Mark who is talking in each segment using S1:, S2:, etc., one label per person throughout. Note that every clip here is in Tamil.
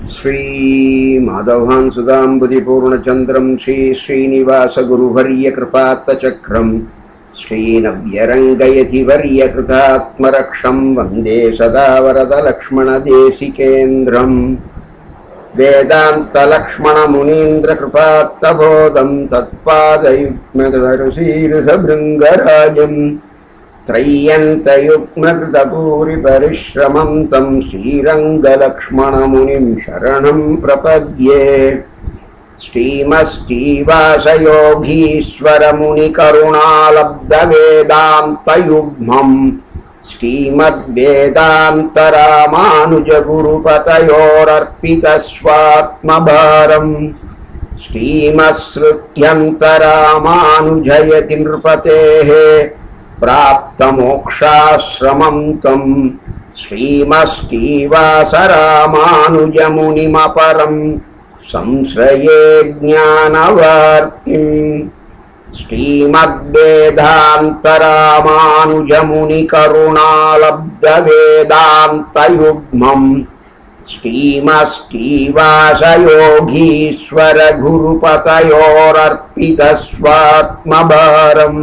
S1: श्रीमाधवान् सुधाम्बुधिपूर्णचन्द्रं श्रीश्रीनिवासगुरुवर्यकृपात्तचक्रं श्रीनव्यरङ्गयतिवर्यकृतात्मरक्षं वन्दे सदा वरदलक्ष्मणदेशिकेन्द्रम् वेदान्तलक्ष्मणमुनीन्द्रकृपात्तबोधं तत्पादयुग्मदरुशीर्षभृङ्गराजम् त्रय्यन्तयुग्मकृतपूरिपरिश्रमं तं श्रीरङ्गलक्ष्मणमुनिं शरणं प्रपद्ये श्रीमश्रीवासयोगीश्वरमुनिकरुणालब्धवेदान्तयुग्मम् श्रीमद्वेदान्तरामानुजगुरुपतयोरर्पितस्वात्मभारम् श्रीमत्सृत्यन्तरामानुजयति नृपतेः प्राप्तमोक्षाश्रमं तं श्रीमश्रीवासरामानुजमुनिमपरं संश्रये ज्ञानवार्तिम् श्रीमद्वेदान्तरामानुजमुनिकरुणालब्धवेदान्तयुग्मम् श्रीमश्रीवासयोगीश्वरगुरुपतयोरर्पितस्वात्मभारम्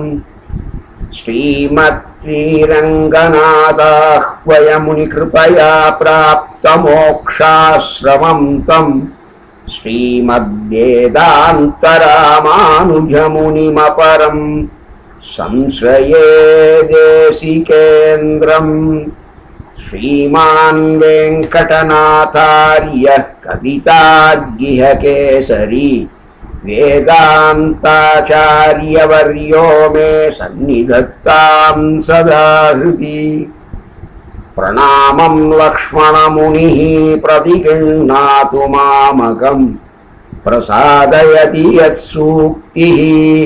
S1: श्रीमत्श्रीरङ्गनाथाह्वयमुनिकृपया प्राप्तमोक्षाश्रमं तं श्रीमद्वेदान्तरामानुजमुनिमपरं संश्रये देशिकेन्द्रम् श्रीमान् वेङ्कटनाथार्यः कवितार्गिहकेसरी वेदान्ताचार्यवर्यो मे सन्निधत्तां सदा हृदि प्रणामं लक्ष्मणमुनिः प्रतिगृह्णातु मामकम् प्रसादयति यत्सूक्तिः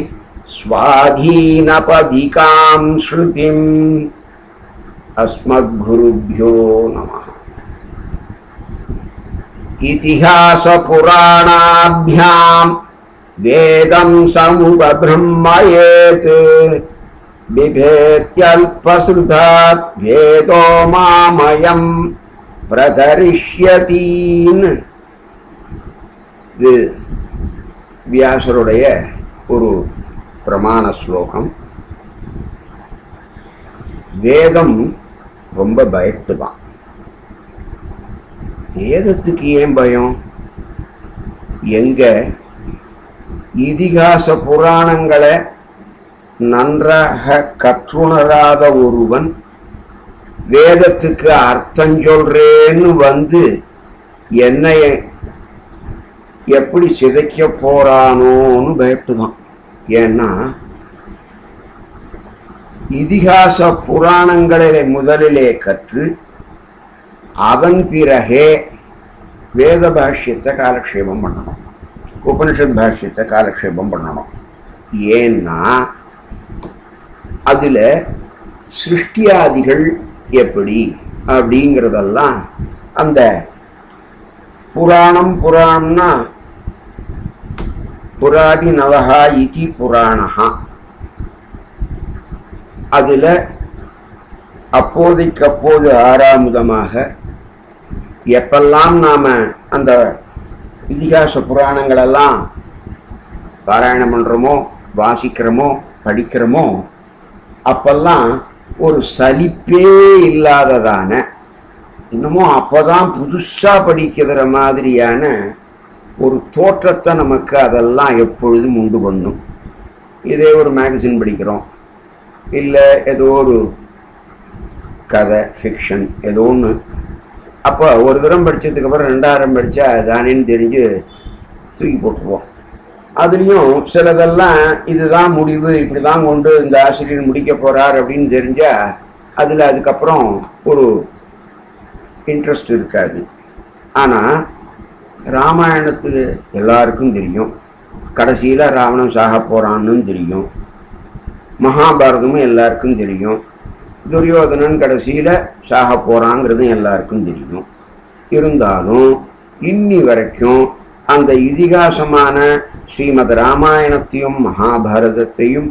S1: स्वाधीनपदिकां श्रुतिम् अस्मद्गुरुभ्यो नमः इतिहासपुराणाभ्यां वेदं समुपब्रह्मयेत् बिभेत्यल्पश्रुतात् भेदो मामयं பிரதரிஷ்யதீன் இது வியாசருடைய ஒரு பிரமாண ஸ்லோகம் வேதம் ரொம்ப பயட்டு தான் வேதத்துக்கு ஏன் பயம் எங்க இதிகாச புராணங்களை நன்றாக கற்றுணராத ஒருவன் வேதத்துக்கு அர்த்தம் சொல்றேன்னு வந்து என்னை எப்படி சிதைக்க போறானோன்னு பயப்படுதான் ஏன்னா இதிகாச புராணங்களை முதலிலே கற்று அதன் பிறகே வேத பாஷ்யத்தை காலக்ஷேபம் பண்ணணும் உபனிஷத் பாஷ்யத்தை காலக்ஷேபம் பண்ணணும் ஏன்னா அதில் சிருஷ்டியாதிகள் எப்படி அப்படிங்கிறதெல்லாம் அந்த புராணம் புராணம்னா புராடி நவஹா இதி புராணஹா அதில் அப்போதைக்கு அப்போது ஆறாமுதமாக எப்பெல்லாம் நாம் அந்த இதிகாச புராணங்களெல்லாம் பாராயணம் பண்ணுறோமோ வாசிக்கிறோமோ படிக்கிறோமோ அப்பெல்லாம் ஒரு சலிப்பே இல்லாததான இன்னமும் அப்போ தான் புதுசாக படிக்கிற மாதிரியான ஒரு தோற்றத்தை நமக்கு அதெல்லாம் எப்பொழுதும் உண்டு பண்ணும் இதே ஒரு மேகசின் படிக்கிறோம் இல்லை ஏதோ ஒரு கதை ஃபிக்ஷன் ஏதோ ஒன்று அப்போ ஒரு தரம் படித்ததுக்கப்புறம் ரெண்டாயிரம் படித்தா தானேன்னு தெரிஞ்சு தூக்கி போட்டுருவோம் அதுலேயும் சிலதெல்லாம் இதுதான் முடிவு இப்படி தான் கொண்டு இந்த ஆசிரியர் முடிக்க போகிறார் அப்படின்னு தெரிஞ்சால் அதில் அதுக்கப்புறம் ஒரு இன்ட்ரெஸ்ட் இருக்காது ஆனால் ராமாயணத்துக்கு எல்லாருக்கும் தெரியும் கடைசியில் ராவணன் சாக போகிறான்னு தெரியும் மகாபாரதமும் எல்லாருக்கும் தெரியும் துரியோதனன் கடைசியில் சாக போகிறாங்கிறதும் எல்லாருக்கும் தெரியும் இருந்தாலும் இன்னி வரைக்கும் அந்த இதிகாசமான ஸ்ரீமத் ராமாயணத்தையும் மகாபாரதத்தையும்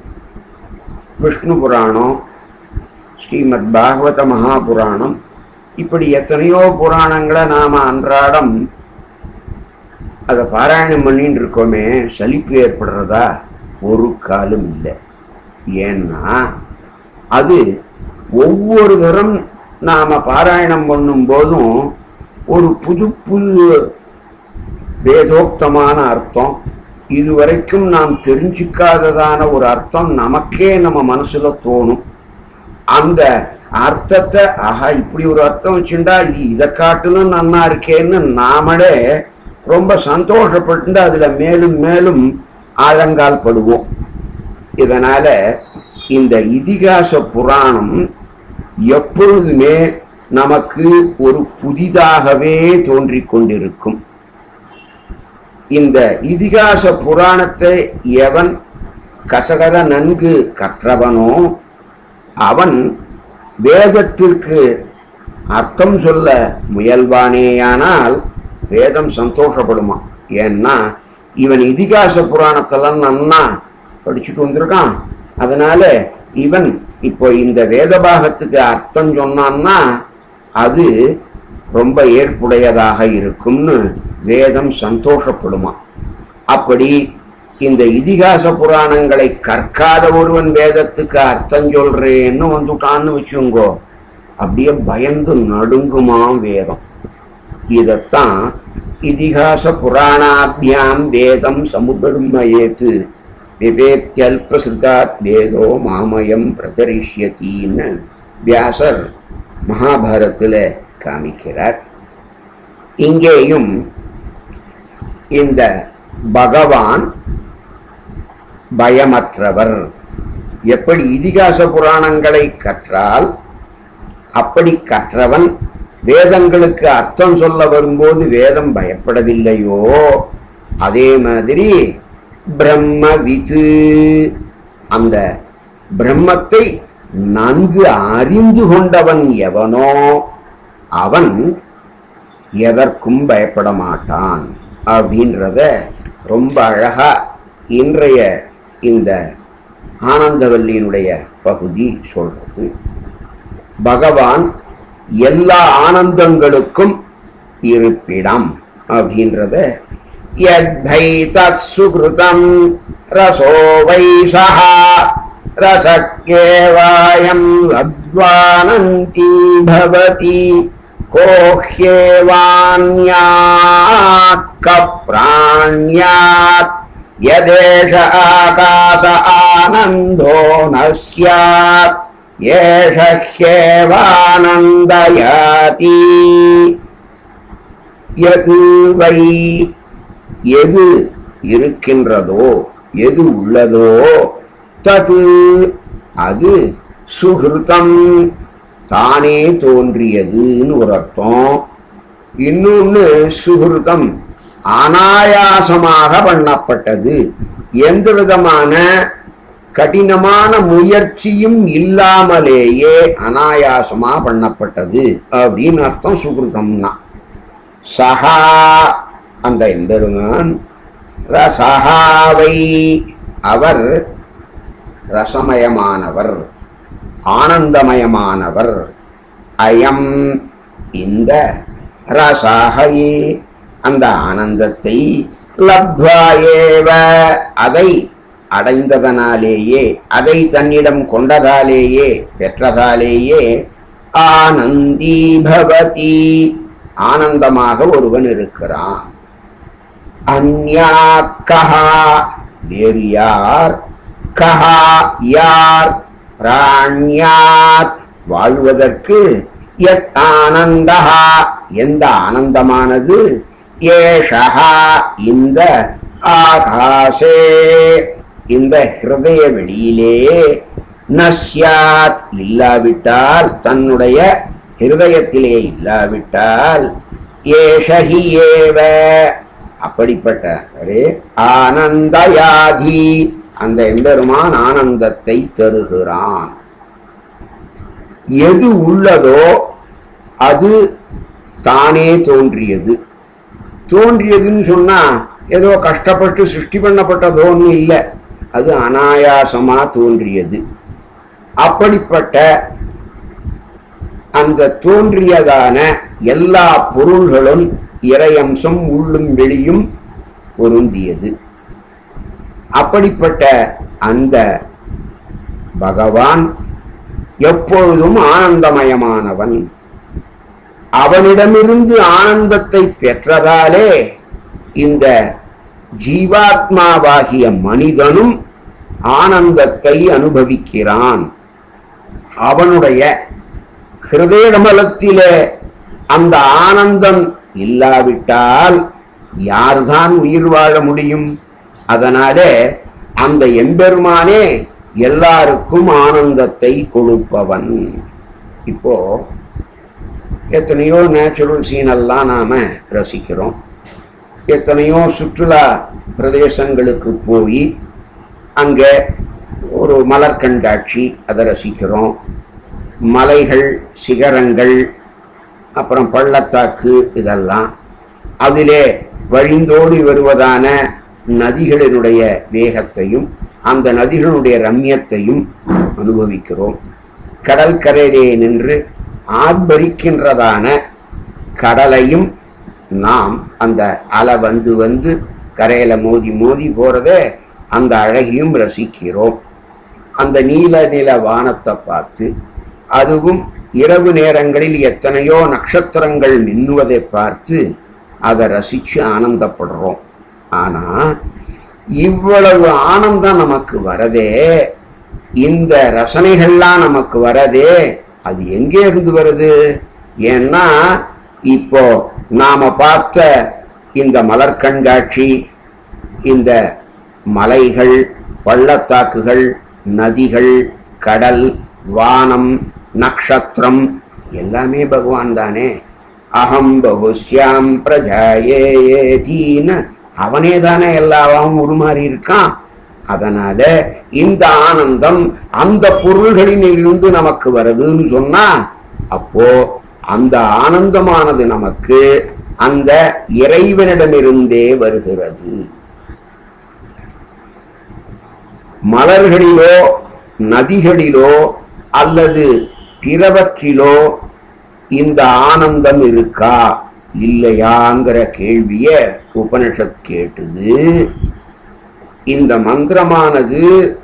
S1: விஷ்ணு புராணம் ஸ்ரீமத் பாகவத மகாபுராணம் இப்படி எத்தனையோ புராணங்களை நாம் அன்றாடம் அதை பாராயணம் பண்ணின்னு இருக்கோமே சலிப்பு ஏற்படுறதா ஒரு காலம் இல்லை ஏன்னா அது ஒவ்வொரு தரம் நாம் பாராயணம் பண்ணும் போதும் ஒரு புது புது வேதோக்தமான அர்த்தம் இதுவரைக்கும் நாம் தெரிஞ்சிக்காததான ஒரு அர்த்தம் நமக்கே நம்ம மனசுல தோணும் அந்த அர்த்தத்தை ஆஹா இப்படி ஒரு அர்த்தம் வச்சுண்டா இது இதை காட்டிலும் நன்னா இருக்கேன்னு நாமளே ரொம்ப சந்தோஷப்பட்டு அதுல மேலும் மேலும் ஆழங்கால் படுவோம் இதனால இந்த இதிகாச புராணம் எப்பொழுதுமே நமக்கு ஒரு புதிதாகவே தோன்றிக் கொண்டிருக்கும் இந்த இதிகாச புராணத்தை எவன் கசகர நன்கு கற்றவனோ அவன் வேதத்திற்கு அர்த்தம் சொல்ல முயல்வானேயானால் வேதம் சந்தோஷப்படுமா ஏன்னா இவன் இதிகாச புராணத்தெல்லாம் நன்னா படிச்சுட்டு வந்திருக்கான் அதனால இவன் இப்போ இந்த வேத பாகத்துக்கு அர்த்தம் சொன்னான்னா அது ரொம்ப ஏற்புடையதாக இருக்கும்னு வேதம் சந்தோஷப்படுமா அப்படி இந்த இதிகாச புராணங்களை கற்காத ஒருவன் வேதத்துக்கு அர்த்தம் சொல்றேன்னு வந்துட்டான்னு வச்சுங்கோ அப்படியே பயந்து நடுங்குமா வேதம் இதத்தான் இதிகாச புராணாபியாம் வேதம் சமுபர்மயேத்து விவேக்யல்பசிருதாத் வேதோ மாமயம் பிரதரிஷ்யத்தின்னு வியாசர் மகாபாரத்தில் காமிக்கிறார் இங்கேயும் இந்த பகவான் பயமற்றவர் எப்படி இதிகாச புராணங்களை கற்றால் அப்படி கற்றவன் வேதங்களுக்கு அர்த்தம் சொல்ல வரும்போது வேதம் பயப்படவில்லையோ அதே மாதிரி பிரம்மவிது அந்த பிரம்மத்தை நன்கு அறிந்து கொண்டவன் எவனோ அவன் எதற்கும் பயப்பட மாட்டான் அப்படின்றத ரொம்ப அழகா இன்றைய இந்த ஆனந்தவல்லியினுடைய பகுதி சொல்றது பகவான் எல்லா ஆனந்தங்களுக்கும் இருப்பிடம் அப்படின்றத யத்தைதசுகிருதம் ரசோ வைசா ரசக்கேவாயம் லத்வானந்தி பவதி கோஹ்யேவான்யாத் கப்ராண்யாத் यदेष आकाश आनन्दो न स्यात् एष ह्येवानन्दयाति எது வை எது இருக்கின்றதோ எது உள்ளதோ தது அது சுகிருதம் தானே தோன்றியதுன்னு ஒரு அர்த்தம் இன்னொன்னு சுகிருதம் அனாயாசமாக பண்ணப்பட்டது எந்த விதமான கடினமான முயற்சியும் இல்லாமலேயே அனாயாசமா பண்ணப்பட்டது அப்படின்னு அர்த்தம் சுகிருதம்னா சஹா அந்த எம்பெருமான் ரசஹாவை அவர் ரசமயமானவர் ஆனந்தமயமானவர் அயம் இந்த ரசஹயே அந்த ஆனந்தத்தை லப்வாயேவ அதை அடைந்ததனாலேயே அதை தன்னிடம் கொண்டதாலேயே பெற்றதாலேயே ஆனந்தி பவதி ஆனந்தமாக ஒருவன் இருக்கிறான் அந்யாத் கஹா வேறு யார் கஹா யார் பிராண்யாத் வாழ்வதற்கு எத் ஆனந்தா எந்த ஆனந்தமானது ஏஷா இந்த ஆகாசே இந்த ஹிருதய வெளியிலே நஸ்யாத் இல்லாவிட்டால் தன்னுடைய ஹிருதயத்திலே இல்லாவிட்டால் ஏஷஹி ஏவ அப்படிப்பட்ட ஒரு ஆனந்தயாதி அந்த எம்பெருமான் ஆனந்தத்தை தருகிறான் எது உள்ளதோ அது தானே தோன்றியது தோன்றியதுன்னு சொன்னா ஏதோ கஷ்டப்பட்டு சிருஷ்டி பண்ணப்பட்டதோன்னு இல்லை அது அனாயாசமா தோன்றியது அப்படிப்பட்ட அந்த தோன்றியதான எல்லா பொருள்களும் இறையம்சம் உள்ளும் வெளியும் பொருந்தியது அப்படிப்பட்ட அந்த பகவான் எப்பொழுதும் ஆனந்தமயமானவன் அவனிடமிருந்து ஆனந்தத்தை பெற்றதாலே இந்த ஜீவாத்மாவாகிய மனிதனும் ஆனந்தத்தை அனுபவிக்கிறான் அவனுடைய ஹிருதய கமலத்திலே அந்த ஆனந்தம் இல்லாவிட்டால் யார்தான் உயிர் வாழ முடியும் அதனாலே அந்த எம்பெருமானே எல்லாருக்கும் ஆனந்தத்தை கொடுப்பவன் இப்போ எத்தனையோ நேச்சுரல் சீனெல்லாம் நாம ரசிக்கிறோம் எத்தனையோ சுற்றுலா பிரதேசங்களுக்கு போய் அங்கே ஒரு மலர் கண்காட்சி அதை ரசிக்கிறோம் மலைகள் சிகரங்கள் அப்புறம் பள்ளத்தாக்கு இதெல்லாம் அதிலே வழிந்தோடி வருவதான நதிகளினுடைய வேகத்தையும் அந்த நதிகளுடைய ரம்யத்தையும் அனுபவிக்கிறோம் கடற்கரையிலே நின்று ஆர்ப்பரிக்கின்றதான கடலையும் நாம் அந்த அலை வந்து வந்து கரையில மோதி மோதி போறதே அந்த அழகையும் ரசிக்கிறோம் அந்த நீல நில வானத்தை பார்த்து அதுவும் இரவு நேரங்களில் எத்தனையோ நட்சத்திரங்கள் மின்னுவதை பார்த்து அதை ரசிச்சு ஆனந்தப்படுறோம் ஆனா இவ்வளவு ஆனந்தம் நமக்கு வரதே இந்த ரசனைகள்லாம் நமக்கு வரதே அது எங்கே இருந்து வருது ஏன்னா இப்போ நாம பார்த்த இந்த மலர் கண்காட்சி இந்த மலைகள் பள்ளத்தாக்குகள் நதிகள் கடல் வானம் நக்ஷத்திரம் எல்லாமே பகவான் தானே அகம் பகுஷ்யாம் பிரஜாயேதீன்னு அவனே தானே எல்லாவும் உருமாறி இருக்கான் அதனால இந்த ஆனந்தம் அந்த பொருள்களிலிருந்து நமக்கு வருதுன்னு சொன்னா அப்போ அந்த ஆனந்தமானது நமக்கு அந்த இறைவனிடமிருந்தே வருகிறது மலர்களிலோ நதிகளிலோ அல்லது பிறவற்றிலோ இந்த ஆனந்தம் இருக்கா இல்லையாங்கிற கேள்விய உபனிஷத் கேட்டுது இந்த மந்திரமானது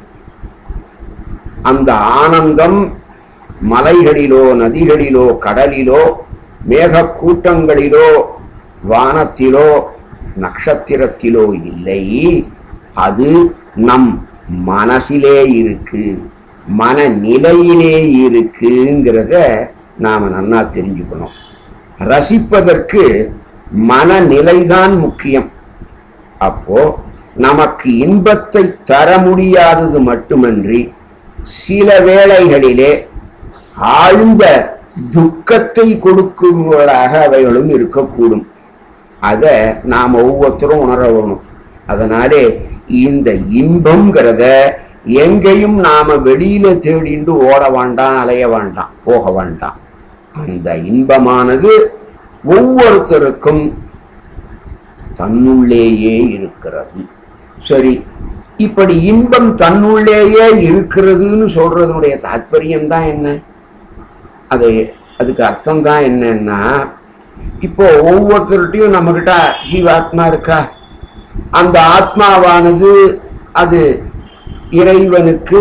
S1: அந்த ஆனந்தம் மலைகளிலோ நதிகளிலோ கடலிலோ மேகக்கூட்டங்களிலோ வானத்திலோ நட்சத்திரத்திலோ இல்லை அது நம் மனசிலே இருக்கு மனநிலையிலே இருக்குங்கிறத நாம நன்னா தெரிஞ்சுக்கணும் ரசிப்பதற்கு மனநிலைதான் முக்கியம் அப்போ நமக்கு இன்பத்தை தர முடியாதது மட்டுமன்றி சில வேளைகளிலே ஆழ்ந்த துக்கத்தை கொடுக்கும்பவர்களாக அவைகளும் இருக்கக்கூடும் அதை நாம் ஒவ்வொருத்தரும் உணர வேணும் அதனாலே இந்த இன்பம்ங்கிறத எங்கேயும் நாம வெளியில தேடிண்டு ஓட வேண்டாம் அலைய வேண்டாம் போக வேண்டாம் அந்த இன்பமானது ஒவ்வொருத்தருக்கும் தன்னுள்ளேயே இருக்கிறது சரி இப்படி இன்பம் தன்னுள்ளேயே இருக்கிறதுன்னு சொல்றதுனுடைய தாற்பயம் தான் என்ன அது அதுக்கு அர்த்தம் தான் என்னன்னா இப்போ ஒவ்வொருத்தருட்டையும் நம்மகிட்ட ஜீவாத்மா இருக்கா அந்த ஆத்மாவானது அது இறைவனுக்கு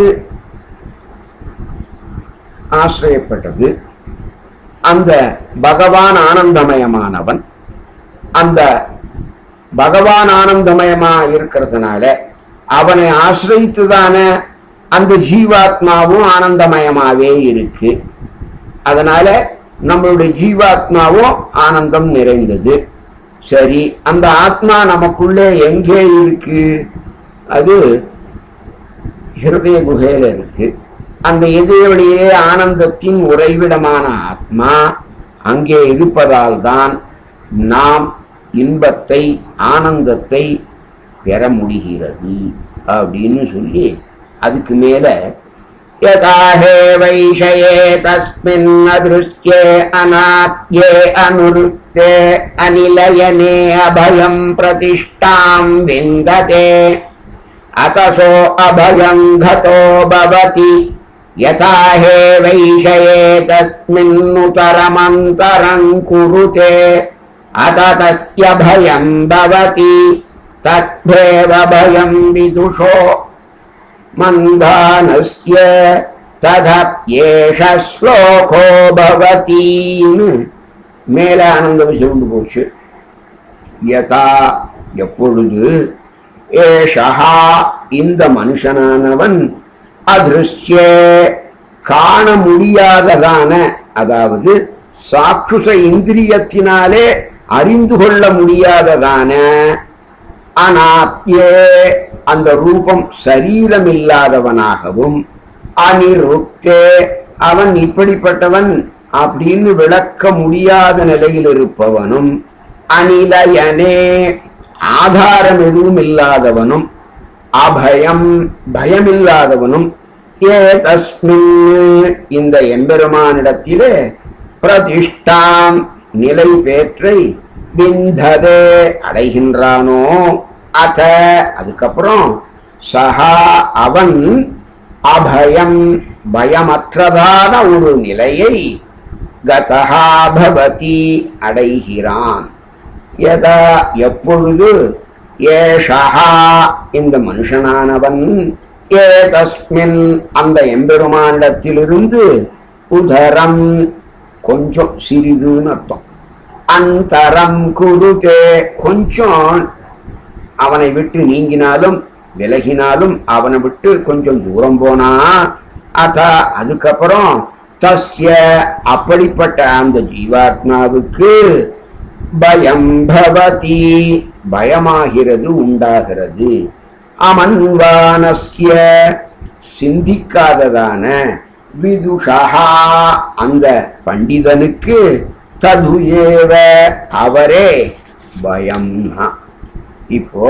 S1: ஆசிரியப்பட்டது அந்த பகவான் ஆனந்தமயமானவன் அந்த பகவான் ஆனந்தமயமா இருக்கிறதுனால அவனை ஆசிரித்துதான அந்த ஜீவாத்மாவும் ஆனந்தமயமாவே இருக்கு அதனால நம்மளுடைய ஜீவாத்மாவும் ஆனந்தம் நிறைந்தது சரி அந்த ஆத்மா நமக்குள்ளே எங்கே இருக்கு அது ஹிருதய குகையில இருக்கு அந்த எதிரொலியே ஆனந்தத்தின் உறைவிடமான ஆத்மா அங்கே இருப்பதால் தான் நாம் இன்பத்தை ஆனந்தத்தை பெற முடிகிறது அப்படின்னு சொல்லி அதுக்கு மேல யதாஹே வைஷயே தஸ்மின் அதிருஷ்யே அநாத்யே அனுருத்தே அனிலயனே அபயம் பிரதிஷ்டாம் விந்ததே अतसो अभयं घतो भवति यथा हे वैषये तस्मिन्नुतरमन्तरं कुरुते अत तस्य भयं भवति तद्भेव भयं विदुषो மந்தானஸ்ய ததப்யேஷ ஸ்லோகோ பவதீன்னு மேல ஆனந்தம் சொல்லிட்டு போச்சு யதா எப்பொழுது ஏஷா இந்த மனுஷனானவன் அதிருஷ்ய காண முடியாததான அதாவது சாக்குஷ இந்திரியத்தினாலே அறிந்து கொள்ள முடியாததான அனாப்யே அந்த ரூபம் சரீரமில்லாதவனாகவும் அனிருக்தே அவன் இப்படிப்பட்டவன் அப்படின்னு விளக்க முடியாத நிலையில் இருப்பவனும் அனிலயனே ஆதாரம் எதுவும் இல்லாதவனும் அபயம் பயமில்லாதவனும் ஏ தஸ்மின் இந்த எம்பெருமானிடத்திலே பிரதிஷ்டாம் நிலை பேற்றை விந்ததே அடைகின்றானோ அத அதுக்கப்புறம் சஹா அவன் அபயம் பயமற்றதான ஒரு நிலையை கதஹா பவதி அடைகிறான் எதா எப்பொழுது ஏஷா இந்த மனுஷனானவன் ஏ தஸ்மின் அந்த எம்பெருமானிடத்திலிருந்து உதரம் கொஞ்சம் சிறிதுன்னு அர்த்தம் அந்தரம் குருதே கொஞ்சம் அவனை விட்டு நீங்கினாலும் விலகினாலும் அவனை விட்டு கொஞ்சம் தூரம் போனா அத அதுக்கப்புறம் தஸ்ய அப்படிப்பட்ட அந்த ஜீவாத்மாவுக்கு பயம் பவதி பயமாகிறது உண்டாகிறது அமன்வானஸ்ய சிந்திக்காததான விதுஷா அந்த பண்டிதனுக்கு தது ஏவ அவரே பயம் இப்போ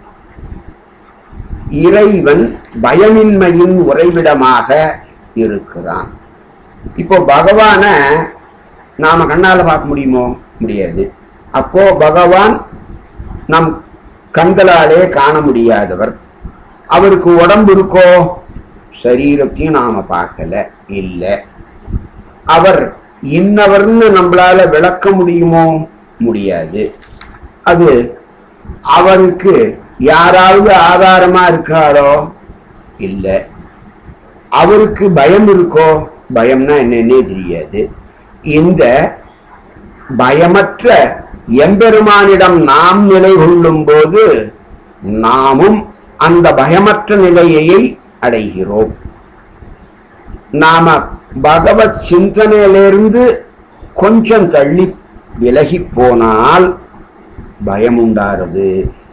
S1: இறைவன் பயமின்மையின் உறைவிடமாக இருக்கிறான் இப்போ பகவான நாம கண்ணால பார்க்க முடியுமோ முடியாது அப்போ பகவான் நம் கண்களாலே காண முடியாதவர் அவருக்கு உடம்பு இருக்கோ சரீரத்தையும் நாம பார்க்கல இல்லை அவர் இன்னவர்னு நம்மளால விளக்க முடியுமோ முடியாது அது அவருக்கு யாராவது ஆதாரமா இருக்காரோ இல்லை அவருக்கு பயம் இருக்கோ பயம்னா என்னன்னே தெரியாது இந்த பயமற்ற எம்பெருமானிடம் நாம் நிலை கொள்ளும் போது நாமும் அந்த பயமற்ற நிலையை அடைகிறோம் நாம பகவத் சிந்தனையிலிருந்து கொஞ்சம் தள்ளி விலகி போனால் பயம் உண்டாகிறது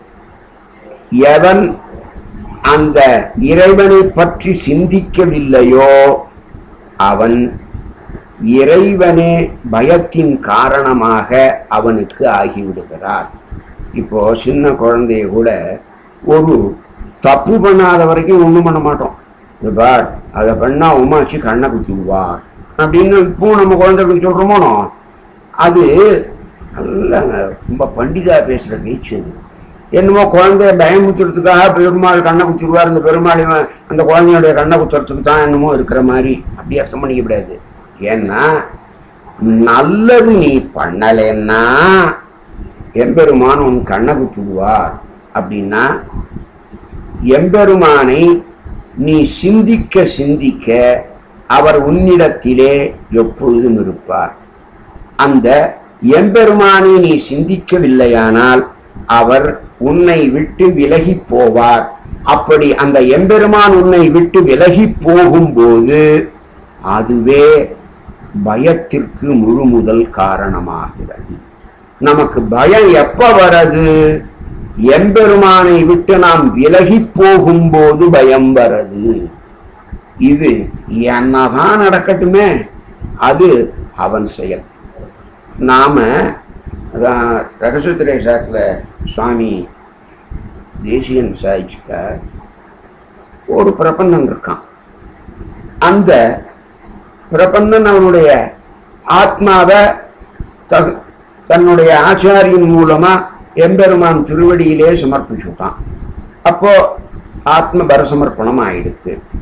S1: எவன் அந்த இறைவனை பற்றி சிந்திக்கவில்லையோ அவன் இறைவனே பயத்தின் காரணமாக அவனுக்கு ஆகிவிடுகிறார் இப்போ சின்ன குழந்தைய கூட ஒரு தப்பு பண்ணாத வரைக்கும் ஒன்றும் பண்ண மாட்டோம் இது பார் அதை பண்ணா உமாச்சி கண்ணை குத்திடுவார் அப்படின்னு இப்போ நம்ம குழந்தைகளுக்கு சொல்கிறோமோனோ அது நல்ல ரொம்ப பண்டிதா பேசுகிற பேச்சு அது என்னமோ குழந்தைய பயமுத்துறதுக்காக பெருமாள் கண்ணை குத்திடுவார் இந்த பெருமாள் இவன் அந்த குழந்தையுடைய கண்ணை குத்துறதுக்கு தான் என்னமோ இருக்கிற மாதிரி அப்படி அர்த்தம் பண்ணிக்கப்படாது ஏன்னா நல்லது நீ பண்ணலைன்னா எம்பெருமான் உன் கண்ணை குத்திடுவார் அப்படின்னா எம்பெருமானை நீ சிந்திக்க சிந்திக்க அவர் உன்னிடத்திலே எப்பொழுதும் இருப்பார் அந்த எம்பெருமானை நீ சிந்திக்கவில்லையானால் அவர் உன்னை விட்டு விலகி போவார் அப்படி அந்த எம்பெருமான் உன்னை விட்டு விலகி போகும்போது அதுவே பயத்திற்கு முழு முதல் காரணமாகிறது நமக்கு பயம் எப்ப வரது எம்பெருமானை விட்டு நாம் விலகி போகும்போது பயம் வரது இது என்னதான் நடக்கட்டுமே அது அவன் செயல் நாம அதான் ரகசியத்திரேஷாத்தில் சுவாமி தேசியன் சாய்ச்சிக்கார் ஒரு பிரபந்தன் இருக்கான் அந்த பிரபந்தன் அவனுடைய ஆத்மாவை தகு தன்னுடைய ஆச்சாரியின் மூலமா எம்பெருமான் திருவடியிலே சமர்ப்பிச்சுட்டான் அப்போ ஆத்ம பரசமர்ப்பணம் ஆயிடுத்து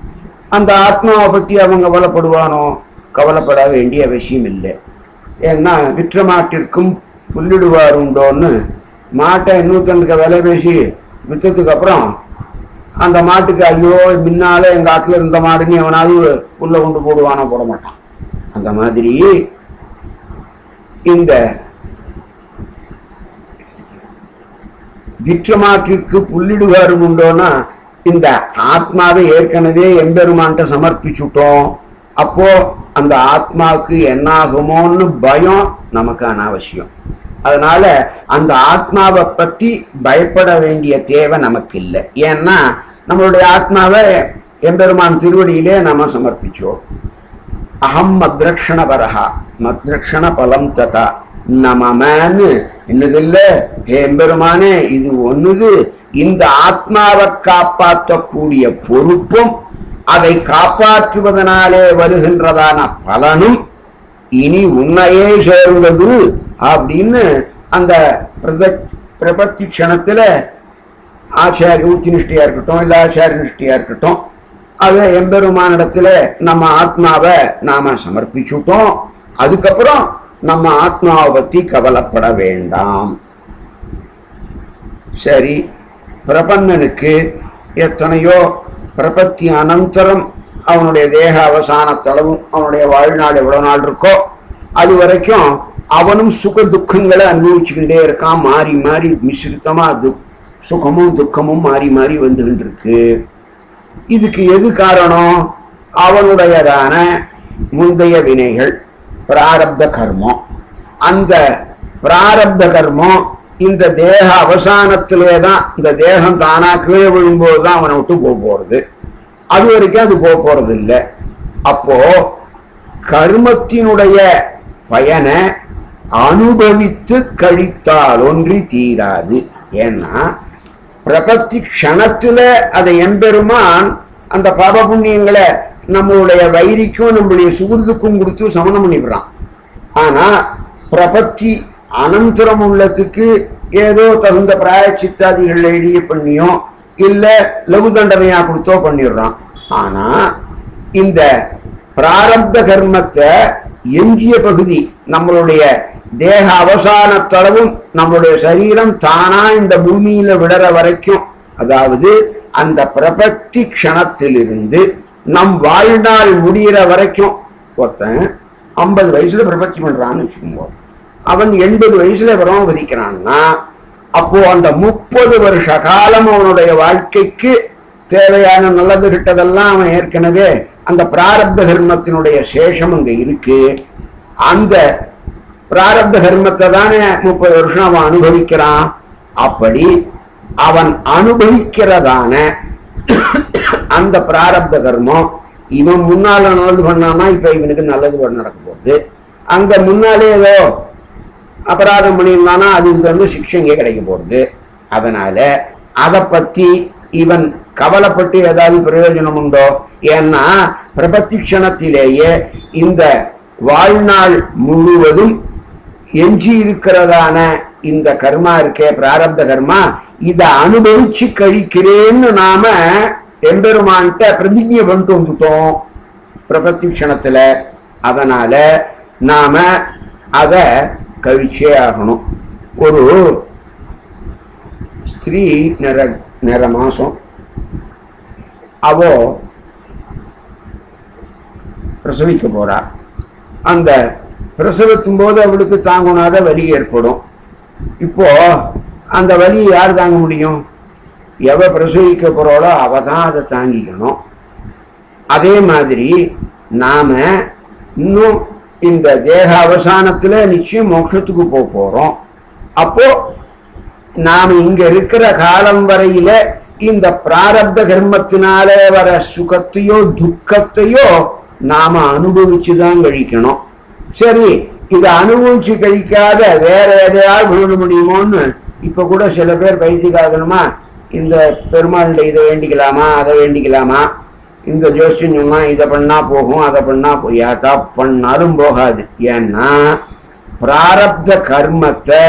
S1: அந்த ஆத்மாவை பற்றி அவன் கவலைப்படுவானோ கவலைப்பட வேண்டிய அவசியம் இல்லை ஏன்னா விற்ற மாட்டிற்கும் புல்லிடுவார் உண்டோன்னு மாட்டை இன்னொருத்தனுக்கு விலை பேசி விற்றதுக்கு அப்புறம் அந்த மாட்டுக்கு ஐயோ முன்னால எங்க ஆத்துல இருந்த மாடுன்னு எவனாவது புல்ல கொண்டு போடுவானோ போட மாட்டான் அந்த மாதிரி இந்த விற்ற மாட்டிற்கு புல்லிடுவாரும் உண்டோன்னா இந்த ஆத்மாவை ஏற்கனவே எம்பெருமான்ட்ட சமர்ப்பிச்சுட்டோம் அப்போ அந்த ஆத்மாவுக்கு என்னாகுமோன்னு பயம் நமக்கு அனாவசியம் அதனால அந்த ஆத்மாவை பத்தி பயப்பட வேண்டிய தேவை நமக்கு இல்லை ஏன்னா நம்மளுடைய ஆத்மாவை எம்பெருமான் திருவடியிலே நாம சமர்ப்பிச்சோம் அகம் மத்ரக்ஷணபரஹா மத்ரக்ஷண பலம் ததா நமமன்னு என்னது இல்ல ஹே எம்பெருமானே இது ஒண்ணுது இந்த ஆத்மாவை காப்பாற்றக்கூடிய பொறுப்பும் அதை காப்பாற்றுவதனாலே வருகின்றதான பலனும் இனி உன்னையே சேர்ந்தது அப்படின்னு அந்த பிரதக் பிரபத்தி க்ஷணத்துல ஆச்சாரிய ஊத்தி நிஷ்டையா இருக்கட்டும் இல்ல ஆச்சாரிய நிஷ்டையா இருக்கட்டும் அதை எம்பெருமானிடத்துல நம்ம ஆத்மாவை நாம சமர்ப்பிச்சுட்டோம் அதுக்கப்புறம் நம்ம ஆத்மாவை பத்தி கவலைப்பட வேண்டாம் சரி பிரபன்னனுக்கு எத்தனையோ பிரபத்தி அனந்தரம் அவனுடைய தேக அவசானத்தளவும் அவனுடைய வாழ்நாள் எவ்வளவு நாள் இருக்கோ அது வரைக்கும் அவனும் சுக துக்கங்களை அனுபவிச்சுக்கிட்டே இருக்கான் மாறி மாறி மிஸ்ரித்தமா து சுகமும் துக்கமும் மாறி மாறி வந்துகிட்டு இருக்கு இதுக்கு எது காரணம் அவனுடையதான முந்தைய வினைகள் பிராரப்த கர்மம் அந்த பிராரப்த கர்மம் இந்த தேக அவசானத்திலே தான் இந்த தேகம் தானா கீழே விழும்போது தான் அவனை விட்டு போக போறது அது வரைக்கும் அது போக போறது இல்லை அப்போ கர்மத்தினுடைய பயனை அனுபவித்து கழித்தால் ஒன்றி தீராது ஏன்னா பிரபத்தி க்ஷணத்துல அதை எம்பெருமான் அந்த பாப புண்ணியங்களை நம்மளுடைய வைரிக்கும் நம்மளுடைய சுகிருதுக்கும் கொடுத்து சமணம் பண்ணிவிடுறான் ஆனா பிரபத்தி அனந்தரம் உள்ளத்துக்கு ஏதோ தகுந்த பிராயச்சித்தாதிகள் எழுதிய பண்ணியோ இல்ல லகு தண்டனையா கொடுத்தோ பண்ணிடுறான் ஆனா இந்த பிராரப்த கர்மத்தை எஞ்சிய பகுதி நம்மளுடைய தேக அவசான தளவும் நம்மளுடைய சரீரம் தானா இந்த பூமியில விடற வரைக்கும் அதாவது அந்த பிரபத்தி க்ஷணத்திலிருந்து நம் வாழ்நாள் முடிகிற வரைக்கும் ஒருத்தன் ஐம்பது வயசுல பிரபத்தி பண்றான்னு வச்சுக்கோங்க அவன் எண்பது வயசுல விரமம் விதிக்கிறான்னா அப்போ அந்த முப்பது வருஷ காலம் அவனுடைய வாழ்க்கைக்கு தேவையான நல்லது கிட்டதெல்லாம் அவன் ஏற்கனவே அந்த பிராரப்த கர்மத்தினுடைய சேஷம் அங்க இருக்கு அந்த பிராரப்த கர்மத்தை தானே முப்பது வருஷம் அவன் அனுபவிக்கிறான் அப்படி அவன் அனுபவிக்கிறதான அந்த பிராரப்த கர்மம் இவன் முன்னால நல்லது பண்ணானா இப்ப இவனுக்கு நல்லது பண்ண நடக்க போகுது அங்க முன்னாலே ஏதோ அபராதம் பண்ணியிருந்தானா அதுக்கு வந்து சிக்ஷை இங்கே கிடைக்க போகுது அதனால அதை பத்தி இவன் கவலைப்பட்டு ஏதாவது பிரயோஜனம் உண்டோ ஏன்னா பிரபத்தி க்ஷணத்திலேயே இந்த வாழ்நாள் முழுவதும் எஞ்சி இருக்கிறதான இந்த கர்மா இருக்கே பிராரப்த கர்மா இதை அனுபவிச்சு கழிக்கிறேன்னு நாம எம்பெருமான்கிட்ட பிரதிஜை பண்ணிட்டு வந்துட்டோம் பிரபத்தி க்ஷணத்துல அதனால நாம அதை கழிச்சே ஆகணும் ஒரு ஸ்திரீ நிற நிற மாசம் அவோ பிரசவிக்க போறா அந்த பிரசவத்தும் போது அவளுக்கு தாங்குனாத வலி ஏற்படும் இப்போ அந்த வலியை யார் தாங்க முடியும் எவ பிரசவிக்க போறாளோ அவ தான் அதை தாங்கிக்கணும் அதே மாதிரி நாம இன்னும் இந்த தேக அவசானத்துல நிச்சயம் மோட்சத்துக்கு போக போறோம் அப்போ நாம இங்க இருக்கிற காலம் வரையில இந்த பிராரப்த கர்மத்தினால வர சுகத்தையோ துக்கத்தையோ நாம அனுபவிச்சுதான் கழிக்கணும் சரி இதை அனுபவிச்சு கழிக்காத வேற எதையாவது விழுட முடியுமோன்னு இப்ப கூட சில பேர் பைத்தியக்காரமா இந்த பெருமாள்கிட்ட இதை வேண்டிக்கலாமா அதை வேண்டிக்கலாமா இந்த ஜோசியம் சொன்னா இதை பண்ணா போகும் அதை பண்ணா போ- யாத்தா பண்ணாலும் போகாது ஏன்னா பிராரப்த கர்மத்தை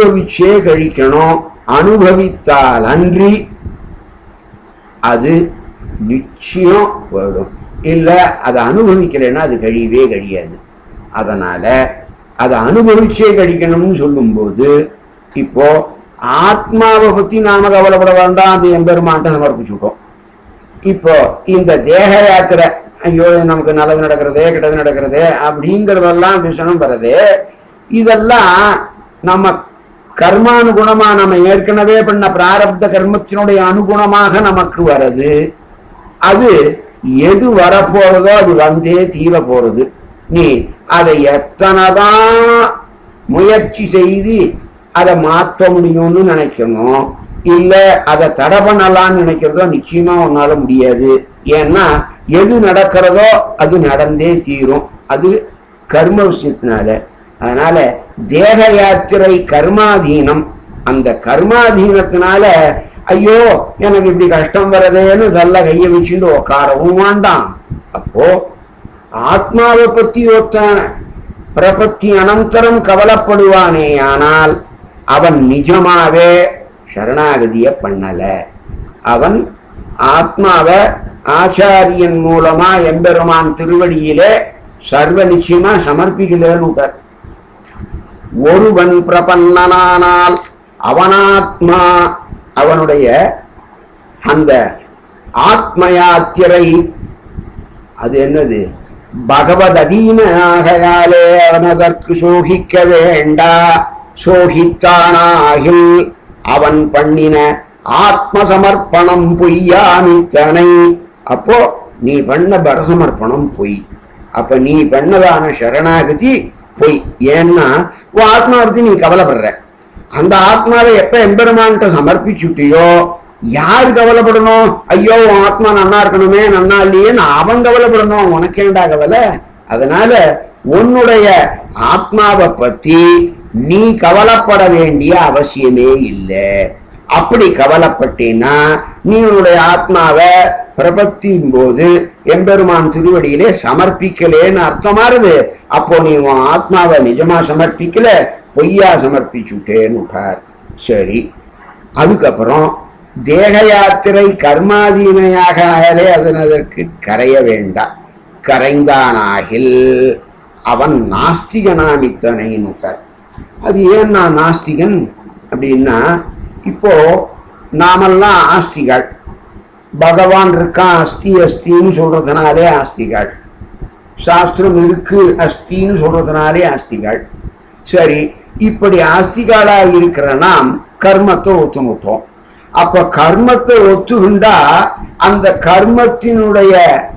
S1: அனுபவிச்சே கழிக்கணும் அனுபவித்தால் அன்றி அது நிச்சயம் போயிடும் இல்லை அதை அனுபவிக்கலைன்னா அது கழியவே கழியாது அதனால அதை அனுபவிச்சே கழிக்கணும்னு சொல்லும்போது இப்போ ஆத்மாவை பத்தி நாம கவலைப்பட வேண்டாம் அது எம்பெருமான்ட்ட சமர்ப்பிச்சுட்டோம் இப்போ இந்த தேக யாத்திரை ஐயோ நமக்கு நல்லது நடக்கிறதே கெட்டது நடக்கிறதே அப்படிங்கிறதெல்லாம் விஷயம் வருது இதெல்லாம் நம்ம கர்மானுகுணமா நம்ம ஏற்கனவே பண்ண பிராரப்த கர்மத்தினுடைய அனுகுணமாக நமக்கு வருது அது எது வரப்போறதோ அது வந்தே தீர போறது நீ அதை எத்தனைதான் முயற்சி செய்து அதை மாற்ற முடியும்னு நினைக்கணும் இல்ல அதை தடை பண்ணலாம்னு நினைக்கிறதோ நிச்சயமா உன்னால முடியாது ஏன்னா எது நடக்கிறதோ அது நடந்தே தீரும் அது கர்ம விஷயத்தினால அதனால தேக யாத்திரை கர்மாதீனம் அந்த கர்மாதீனத்தினால ஐயோ எனக்கு இப்படி கஷ்டம் வரதேன்னு சொல்ல கையை வச்சுட்டு உட்காரவும் வேண்டாம் அப்போ ஆத்மாவை பத்தி ஒருத்தன் பிரபத்தி அனந்தரம் கவலைப்படுவானே ஆனால் அவன் நிஜமாவே சரணாகதிய பண்ணல அவன் ஆத்மாவை ஆச்சாரியன் மூலமா எம்பெருமான் திருவடியிலே சர்வ நிச்சயமா சமர்ப்பிக்கலன்னு விட்டார் ஒருவன் பிரபன்னனானால் அவனாத்மா அவனுடைய அந்த ஆத்ம யாத்திரை அது என்னது பகவத் அதீனாகையாலே அவனதற்கு சோகிக்க வேண்டா சோகித்தானாகில் அவன் பண்ணின ஆத்ம சமர்ப்பணம் பொய்யாமித்தனை அப்போ நீ பண்ண பரசமர்ப்பணம் பொய் அப்ப நீ பண்ணதான சரணாகதி பொய் ஏன்னா உன் ஆத்மாவை பத்தி நீ கவலைப்படுற அந்த ஆத்மாவை எப்ப எம்பெருமான்கிட்ட சமர்ப்பிச்சுட்டியோ யார் கவலைப்படணும் ஐயோ உன் ஆத்மா நன்னா இருக்கணுமே நன்னா இல்லையேன்னு அவன் கவலைப்படணும் உனக்கேண்டா கவலை அதனால உன்னுடைய ஆத்மாவை பத்தி நீ கவலைப்பட வேண்டிய அவசியமே இல்லை அப்படி கவலைப்பட்டீன்னா நீ உன்னுடைய ஆத்மாவை பிரபத்தின் போது எம்பெருமான் திருவடியிலே சமர்ப்பிக்கலேன்னு அர்த்தமாறுது அப்போ நீ உன் ஆத்மாவை நிஜமா சமர்ப்பிக்கல பொய்யா சமர்ப்பிச்சுட்டேன்னு விட்டார் சரி அதுக்கப்புறம் தேக யாத்திரை கர்மாதீனையாக ஆகலே அதன் அதற்கு கரைய வேண்டாம் கரைந்தானாகில் அவன் நாஸ்திகனாமித்தனைன்னு விட்டார் அது ஏன் நான் நாஸ்திகன் அப்படின்னா இப்போ நாமெல்லாம் ஆஸ்திகள் பகவான் இருக்கான் அஸ்தி அஸ்தின்னு சொல்றதுனாலே ஆஸ்திகள் சாஸ்திரம் இருக்கு அஸ்தின்னு சொல்றதுனாலே ஆஸ்திகள் சரி இப்படி ஆஸ்திகாலா இருக்கிற நாம் கர்மத்தை ஒத்துணுட்டோம் அப்ப கர்மத்தை ஒத்துகிண்டா அந்த கர்மத்தினுடைய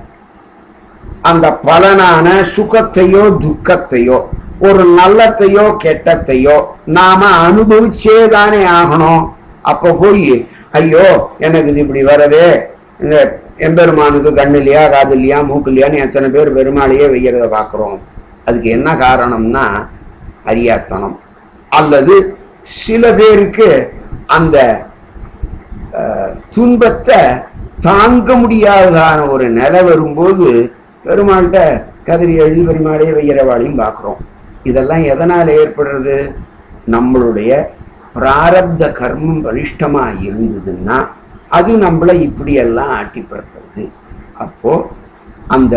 S1: அந்த பலனான சுகத்தையோ துக்கத்தையோ ஒரு நல்லத்தையோ கெட்டத்தையோ நாம அனுபவிச்சே தானே ஆகணும் அப்ப போய் ஐயோ எனக்கு இது இப்படி வரதே இந்த எம்பெருமானுக்கு கண்ணு இல்லையா காது இல்லையா மூக்கு இல்லையான்னு எத்தனை பேர் பெருமாளையே வெய்யறத பார்க்குறோம் அதுக்கு என்ன காரணம்னா அறியாத்தனம் அல்லது சில பேருக்கு அந்த அஹ், துன்பத்தை தாங்க முடியாததான ஒரு நிலை வரும்போது பெருமாள்கிட்ட கதிரி எழுதி பெருமாளே வைக்கிறவாளையும் பார்க்குறோம் இதெல்லாம் எதனால் ஏற்படுறது நம்மளுடைய பிராரப்த கர்மம் பலிஷ்டமாக இருந்ததுன்னா அது நம்மளை இப்படியெல்லாம் ஆட்டிப்படுத்துறது அப்போ அந்த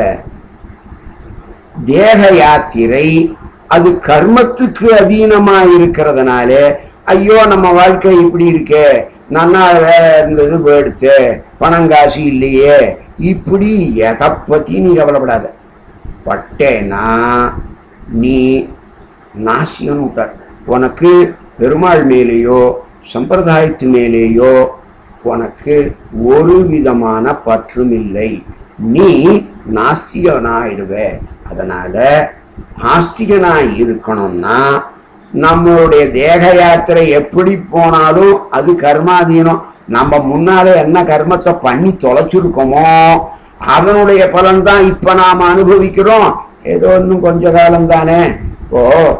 S1: தேக யாத்திரை அது கர்மத்துக்கு அதீனமா இருக்கிறதுனால ஐயோ நம்ம வாழ்க்கை இப்படி இருக்கே நன்னா வேலை இருந்தது போயிடுத்து பணம் காசு இல்லையே இப்படி எதை பத்தி நீ கவலைப்படாத பட்டேன்னா நீ நாசியன்னு விட்டார் உனக்கு பெருமாள் மேலேயோ சம்பிரதாயத்து மேலேயோ உனக்கு ஒரு விதமான பற்றும் இல்லை நீ நாஸ்திகனாயிடுவ அதனால நாஸ்திகனாய் இருக்கணும்னா நம்மளுடைய தேக யாத்திரை எப்படி போனாலும் அது கர்மாதீனம் நம்ம முன்னாலே என்ன கர்மத்தை பண்ணி தொலைச்சிருக்கோமோ அதனுடைய பலன் தான் இப்ப நாம அனுபவிக்கிறோம் ஏதோ இன்னும் கொஞ்ச காலம் தானே இப்போ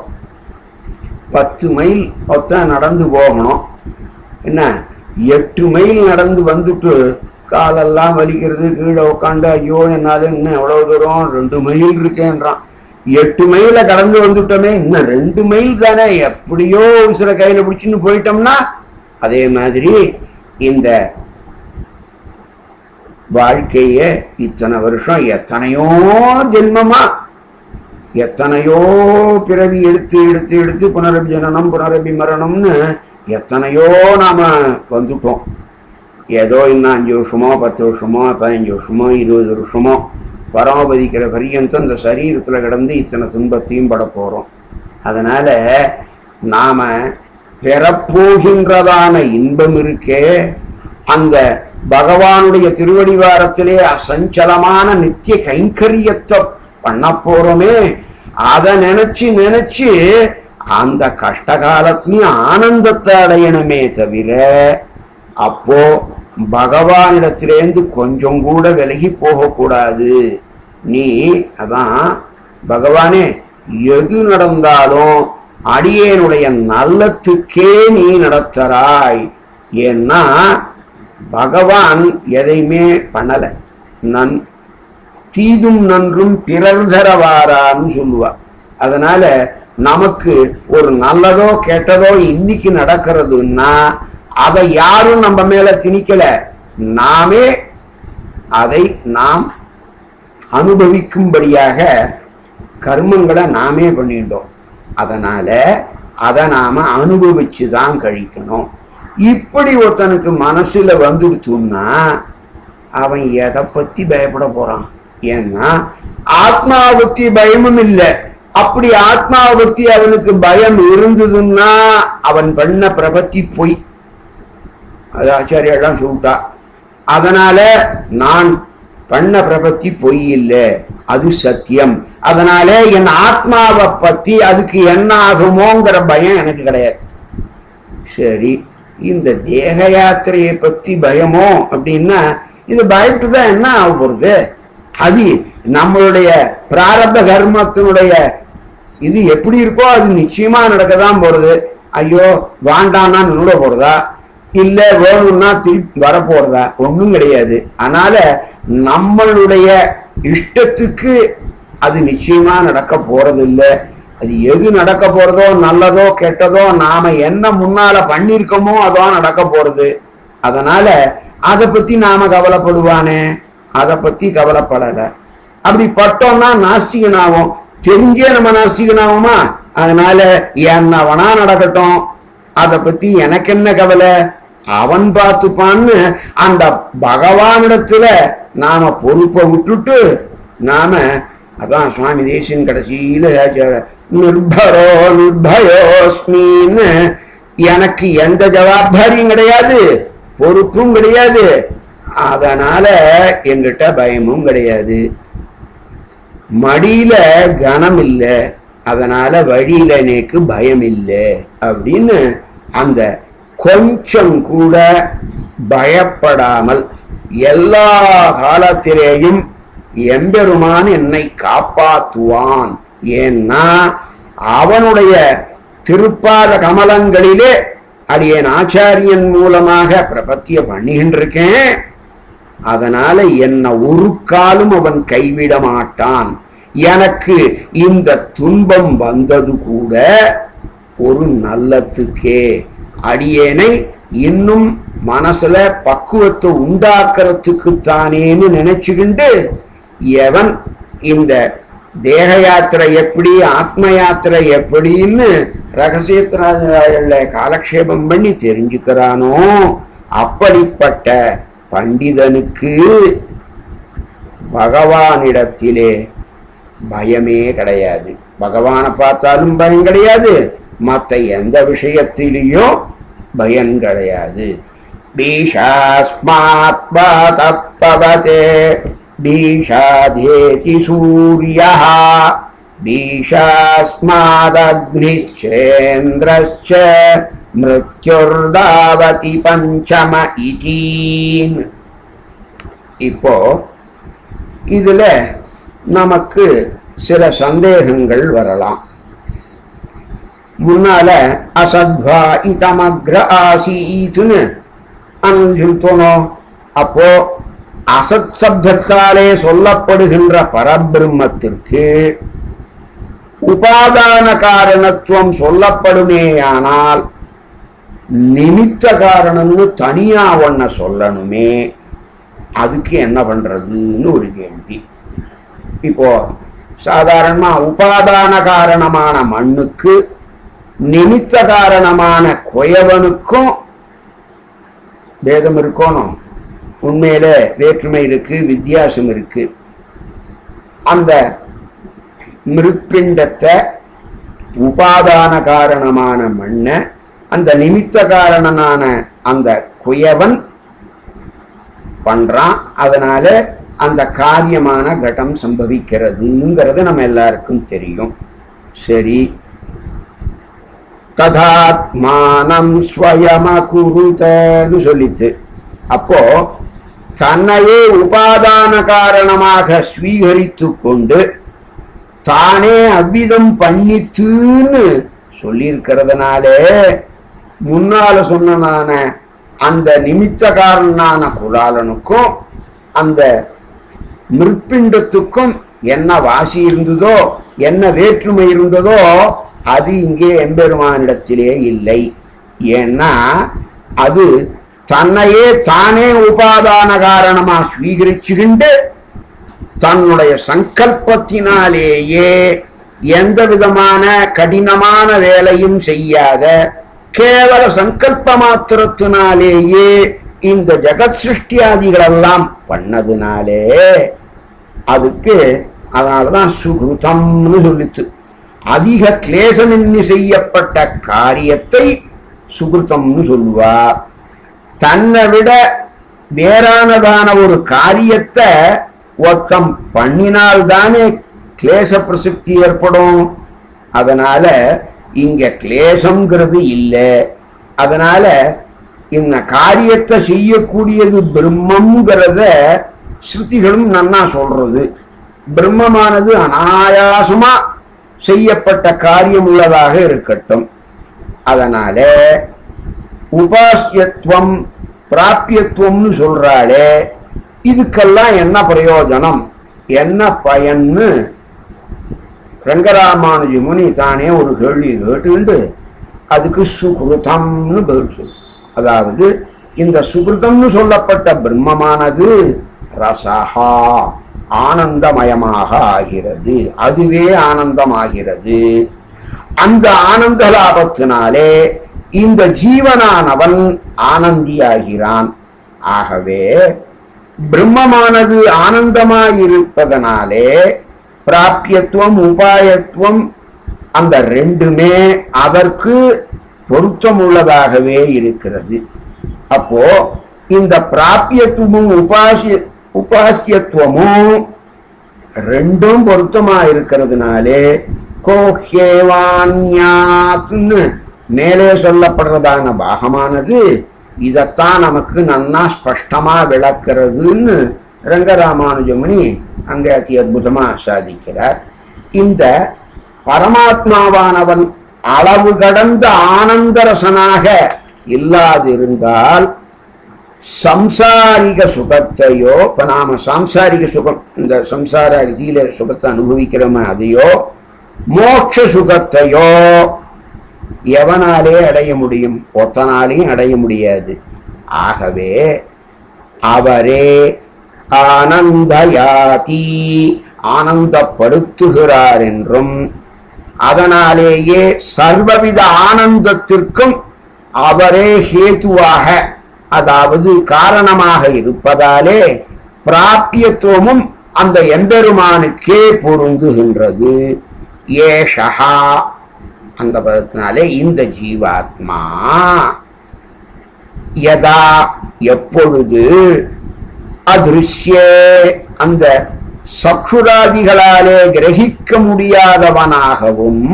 S1: பத்து மைல் ஒருத்தன் நடந்து போகணும் என்ன எட்டு மைல் நடந்து வந்துட்டு காலெல்லாம் வலிக்கிறது கீழே உட்காந்து ஐயோ என்னால இன்னும் எவ்வளவு தூரம் ரெண்டு மைல் இருக்கேன்றான் எட்டு மைல கடந்து வந்துட்டோமே இன்னும் ரெண்டு மைல் தானே எப்படியோ சில கையில பிடிச்சின்னு போயிட்டோம்னா அதே மாதிரி இந்த வாழ்க்கைய இத்தனை வருஷம் எத்தனையோ ஜென்மமா எத்தனையோ பிறவி எடுத்து எடுத்து எடுத்து புனரபி ஜனனம் புனரபி மரணம்னு எத்தனையோ நாம வந்துட்டோம் ஏதோ இன்னும் அஞ்சு வருஷமோ பத்து வருஷமோ பதினஞ்சு வருஷமோ இருபது வருஷமோ பரமபதிக்கிற பரியந்தம் இந்த சரீரத்தில் கிடந்து இத்தனை துன்பத்தையும் பட போகிறோம் அதனால் நாம் பெறப்போகின்றதான இன்பம் இருக்கே அந்த பகவானுடைய திருவடிவாரத்திலே அசஞ்சலமான நித்திய கைங்கரியத்தை பண்ண போறோமே அதை நினைச்சு நினைச்சு அந்த கஷ்ட காலத்திலையும் ஆனந்தத்தை அடையணுமே தவிர அப்போ பகவானிடத்திலேருந்து கொஞ்சம் கூட விலகி போகக்கூடாது நீ அதான் பகவானே எது நடந்தாலும் அடியேனுடைய நல்லத்துக்கே நீ நடத்துறாய் ஏன்னா பகவான் எதையுமே பண்ணலை நன் தீதும் நன்றும் பிறர் தரவாரான்னு சொல்லுவா அதனால நமக்கு ஒரு நல்லதோ கெட்டதோ இன்னைக்கு நடக்கிறதுன்னா அதை யாரும் நம்ம மேல திணிக்கல நாமே அதை நாம் அனுபவிக்கும்படியாக கர்மங்களை நாமே பண்ணிட்டோம் அதனால அதை நாம அனுபவிச்சு தான் கழிக்கணும் இப்படி ஒருத்தனுக்கு மனசுல வந்துடுச்சுன்னா அவன் எதை பத்தி பயப்பட போறான் ஏன்னா ஆத்மாவை பத்தி பயமும் இல்லை அப்படி ஆத்மாவை பத்தி அவனுக்கு பயம் இருந்ததுன்னா அவன் பண்ண பிரபத்தி பொய் அது ஆச்சாரியெல்லாம் சொல்லிட்டா அதனால நான் பண்ண பிரபத்தி பொய் இல்லை அது சத்தியம் அதனால என் ஆத்மாவை பத்தி அதுக்கு என்ன ஆகுமோங்கிற பயம் எனக்கு கிடையாது சரி இந்த தேக யாத்திரையை பத்தி பயமோ அப்படின்னா இது பயப்பட்டு தான் என்ன ஆக போறது அது நம்மளுடைய பிராரப்த கர்மத்தினுடைய இது எப்படி இருக்கோ அது நிச்சயமா நடக்க தான் போறது ஐயோ வாண்டான்னா நின்றுட போறதா இல்ல வேணும்னா திருப்பி வர போறதா ஒன்றும் கிடையாது அதனால நம்மளுடைய இஷ்டத்துக்கு அது நிச்சயமா நடக்க போறதில்லை அது எது நடக்க போறதோ நல்லதோ கெட்டதோ நாம என்ன முன்னால பண்ணிருக்கோமோ அதோ நடக்க போறது அதனால அதை பத்தி நாம கவலைப்படுவானே அதை பத்தி கவலைப்படல அப்படி பட்டோம்னா நாஸ்திகனாகும் தெரிஞ்சே நம்ம நாஸ்திகனாகுமா அதனால என்னவனா நடக்கட்டும் அதை பத்தி எனக்கு என்ன கவலை அவன் பார்த்துப்பான்னு அந்த பகவானிடத்துல நாம பொறுப்பை விட்டுட்டு நாம அதான் சுவாமி தேசியன் கடைசியில நிர்பரோ நிர்பயோஸ்மின்னு எனக்கு எந்த ஜவாப்தாரியும் கிடையாது பொறுப்பும் கிடையாது அதனால எங்கிட்ட பயமும் கிடையாது மடியில கனம் இல்லை அதனால வழியில எனக்கு பயம் இல்லை அப்படின்னு அந்த கொஞ்சம் கூட பயப்படாமல் எல்லா காலத்திலேயும் எம்பெருமான் என்னை காப்பாற்றுவான் ஏன்னா அவனுடைய திருப்பாத கமலங்களிலே அடியேன் ஆச்சாரியன் மூலமாக பிரபத்திய பண்ணிகின்றிருக்கேன் அதனால என்ன ஒரு காலும் அவன் கைவிட மாட்டான் எனக்கு இந்த துன்பம் வந்தது கூட ஒரு நல்லத்துக்கே அடியேனை இன்னும் மனசுல பக்குவத்தை உண்டாக்குறதுக்கு தானேன்னு நினைச்சுக்கிண்டு எவன் இந்த தேக யாத்திரை எப்படி ஆத்ம யாத்திரை எப்படின்னு ரகசியத்திராஜ காலக்ஷேபம் பண்ணி தெரிஞ்சுக்கிறானோ அப்படிப்பட்ட பண்டிதனுக்கு பகவானிடத்திலே பயமே கிடையாது பகவானை பார்த்தாலும் பயம் கிடையாது மற்ற எந்த விஷயத்திலையும் பயம் கிடையாது பீஷாஸ்மாத்பவதே பீஷாதேதி சூரியா பீஷாஸ்மாதக்னிச்சேந்திரश्च மிருத்யுர்தாவதி பஞ்சம இதீன் இப்போ இதுல நமக்கு சில சந்தேகங்கள் வரலாம் முன்னால அசத்வா இதமக்ர ஆசீத்துன்னு சொல்லித்தோனோ அப்போ அசத் சப்தத்தாலே சொல்லப்படுகின்ற பரபிரம்மத்திற்கு உபாதான காரணத்துவம் சொல்லப்படுமேயானால் நிமித்த காரணம்னு தனியா ஒன்ன சொல்லணுமே அதுக்கு என்ன பண்றதுன்னு ஒரு கேள்வி இப்போ சாதாரணமா உபாதான காரணமான மண்ணுக்கு நிமித்த காரணமான குயவனுக்கும் பேதம் இருக்கணும் உண்மையில வேற்றுமை இருக்கு வித்தியாசம் இருக்கு அந்த மிருப்பிண்டத்தை உபாதான காரணமான மண்ணை அந்த நிமித்த காரணனான அந்த குயவன் பண்றான் அதனால அந்த காரியமான கடம் சம்பவிக்கிறதுங்கிறது நம்ம எல்லாருக்கும் தெரியும் சரி ததாத்மானம் ஸ்வயமகுருதன்னு சொல்லிச்சு அப்போ தன்னையே உபாதான காரணமாக ஸ்வீகரித்து கொண்டு தானே அவ்விதம் பண்ணித்துன்னு சொல்லியிருக்கிறதுனாலே முன்னால சொன்னனான அந்த நிமித்தகாரனான குலாலனுக்கும் அந்த மிருப்பிண்டத்துக்கும் என்ன வாசி இருந்ததோ என்ன வேற்றுமை இருந்ததோ அது இங்கே எம்பெருமானிடத்திலே இல்லை ஏன்னா அது தன்னையே தானே உபாதான காரணமா ஸ்வீகரிச்சுக்கிண்டு தன்னுடைய சங்கல்பத்தினாலேயே எந்த விதமான கடினமான வேலையும் செய்யாத கேவல சங்கல்ப மாத்திரத்தினாலேயே இந்த ஜெகத் சிருஷ்டியாதிகளெல்லாம் பண்ணதுனாலே அதுக்கு அதனாலதான் சுகிருதம்னு சொல்லித்து அதிக கிளேசமின்றி செய்யப்பட்ட காரியத்தை சுகிருதம்னு சொல்லுவா தன்னை விட வேறானதான ஒரு காரியத்தை ஒருத்தம் பண்ணினால்தானே கிளேச பிரசக்தி ஏற்படும் அதனால இங்க கிளேசம்ங்கிறது இல்லை அதனால இந்த காரியத்தை செய்யக்கூடியது பிரம்மங்கிறத ஸ்ருதிகளும் நன்னா சொல்றது பிரம்மமானது அனாயாசமா செய்யப்பட்ட காரியம் உள்ளதாக இருக்கட்டும் அதனால உபாசியத்துவம் பிராப்பியத்துவம்னு சொல்றாளே இதுக்கெல்லாம் என்ன பிரயோஜனம் என்ன பயன்னு ரங்கராமானுஜ முனி தானே ஒரு கேள்வி கேட்டுண்டு அதுக்கு சுகிருதம்னு பதில் சொல் அதாவது இந்த சுகிருதம்னு சொல்லப்பட்ட பிரம்மமானது ரசஹா ஆனந்தமயமாக ஆகிறது அதுவே ஆனந்தமாகிறது அந்த ஆனந்த லாபத்தினாலே இந்த ஜீவனானவன் ஆனந்தியாகிறான் ஆகவே பிரம்மமானது ஆனந்தமாயிருப்பதனாலே பிராப்பியத்துவம் உபாயத்துவம் அந்த ரெண்டுமே அதற்கு பொருத்தம் உள்ளதாகவே இருக்கிறது அப்போ இந்த பிராப்பியத்துவமும் உபாசிய உபாசியத்துவமும் ரெண்டும் பொருத்தமா இருக்கிறதுனாலே கோஹேவான்யாத்துன்னு மேலே சொல்லப்படுறதான பாகமானது இதைத்தான் நமக்கு நன்னா ஸ்பஷ்டமா விளக்குறதுன்னு ரங்கராமானுஜமுனி அங்கே அதி அற்புதமா சாதிக்கிறார் இந்த பரமாத்மாவானவன் அளவு கடந்த ஆனந்தரசனாக இல்லாதிருந்தால் சம்சாரிக சுகத்தையோ இப்ப நாம சாம்சாரிக சுகம் இந்த சம்சார ரீதியில சுகத்தை அனுபவிக்கிறோமே அதையோ மோட்ச சுகத்தையோ எவனாலே அடைய முடியும் ஒத்தனாலையும் அடைய முடியாது ஆகவே அவரே ஆனந்தயாதி ஆனந்தப்படுத்துகிறார் என்றும் அதனாலேயே சர்வவித ஆனந்தத்திற்கும் அவரே ஹேதுவாக அதாவது காரணமாக இருப்பதாலே பிராப்பியத்துவமும் அந்த எம்பெருமானுக்கே பொருந்துகின்றது ஏஷா அந்த பதத்தினாலே இந்த ஜீவாத்மா யதா எப்பொழுது அதிருஷ்யே அந்த சக்ஷுராதிகளாலே கிரகிக்க முடியாதவனாகவும்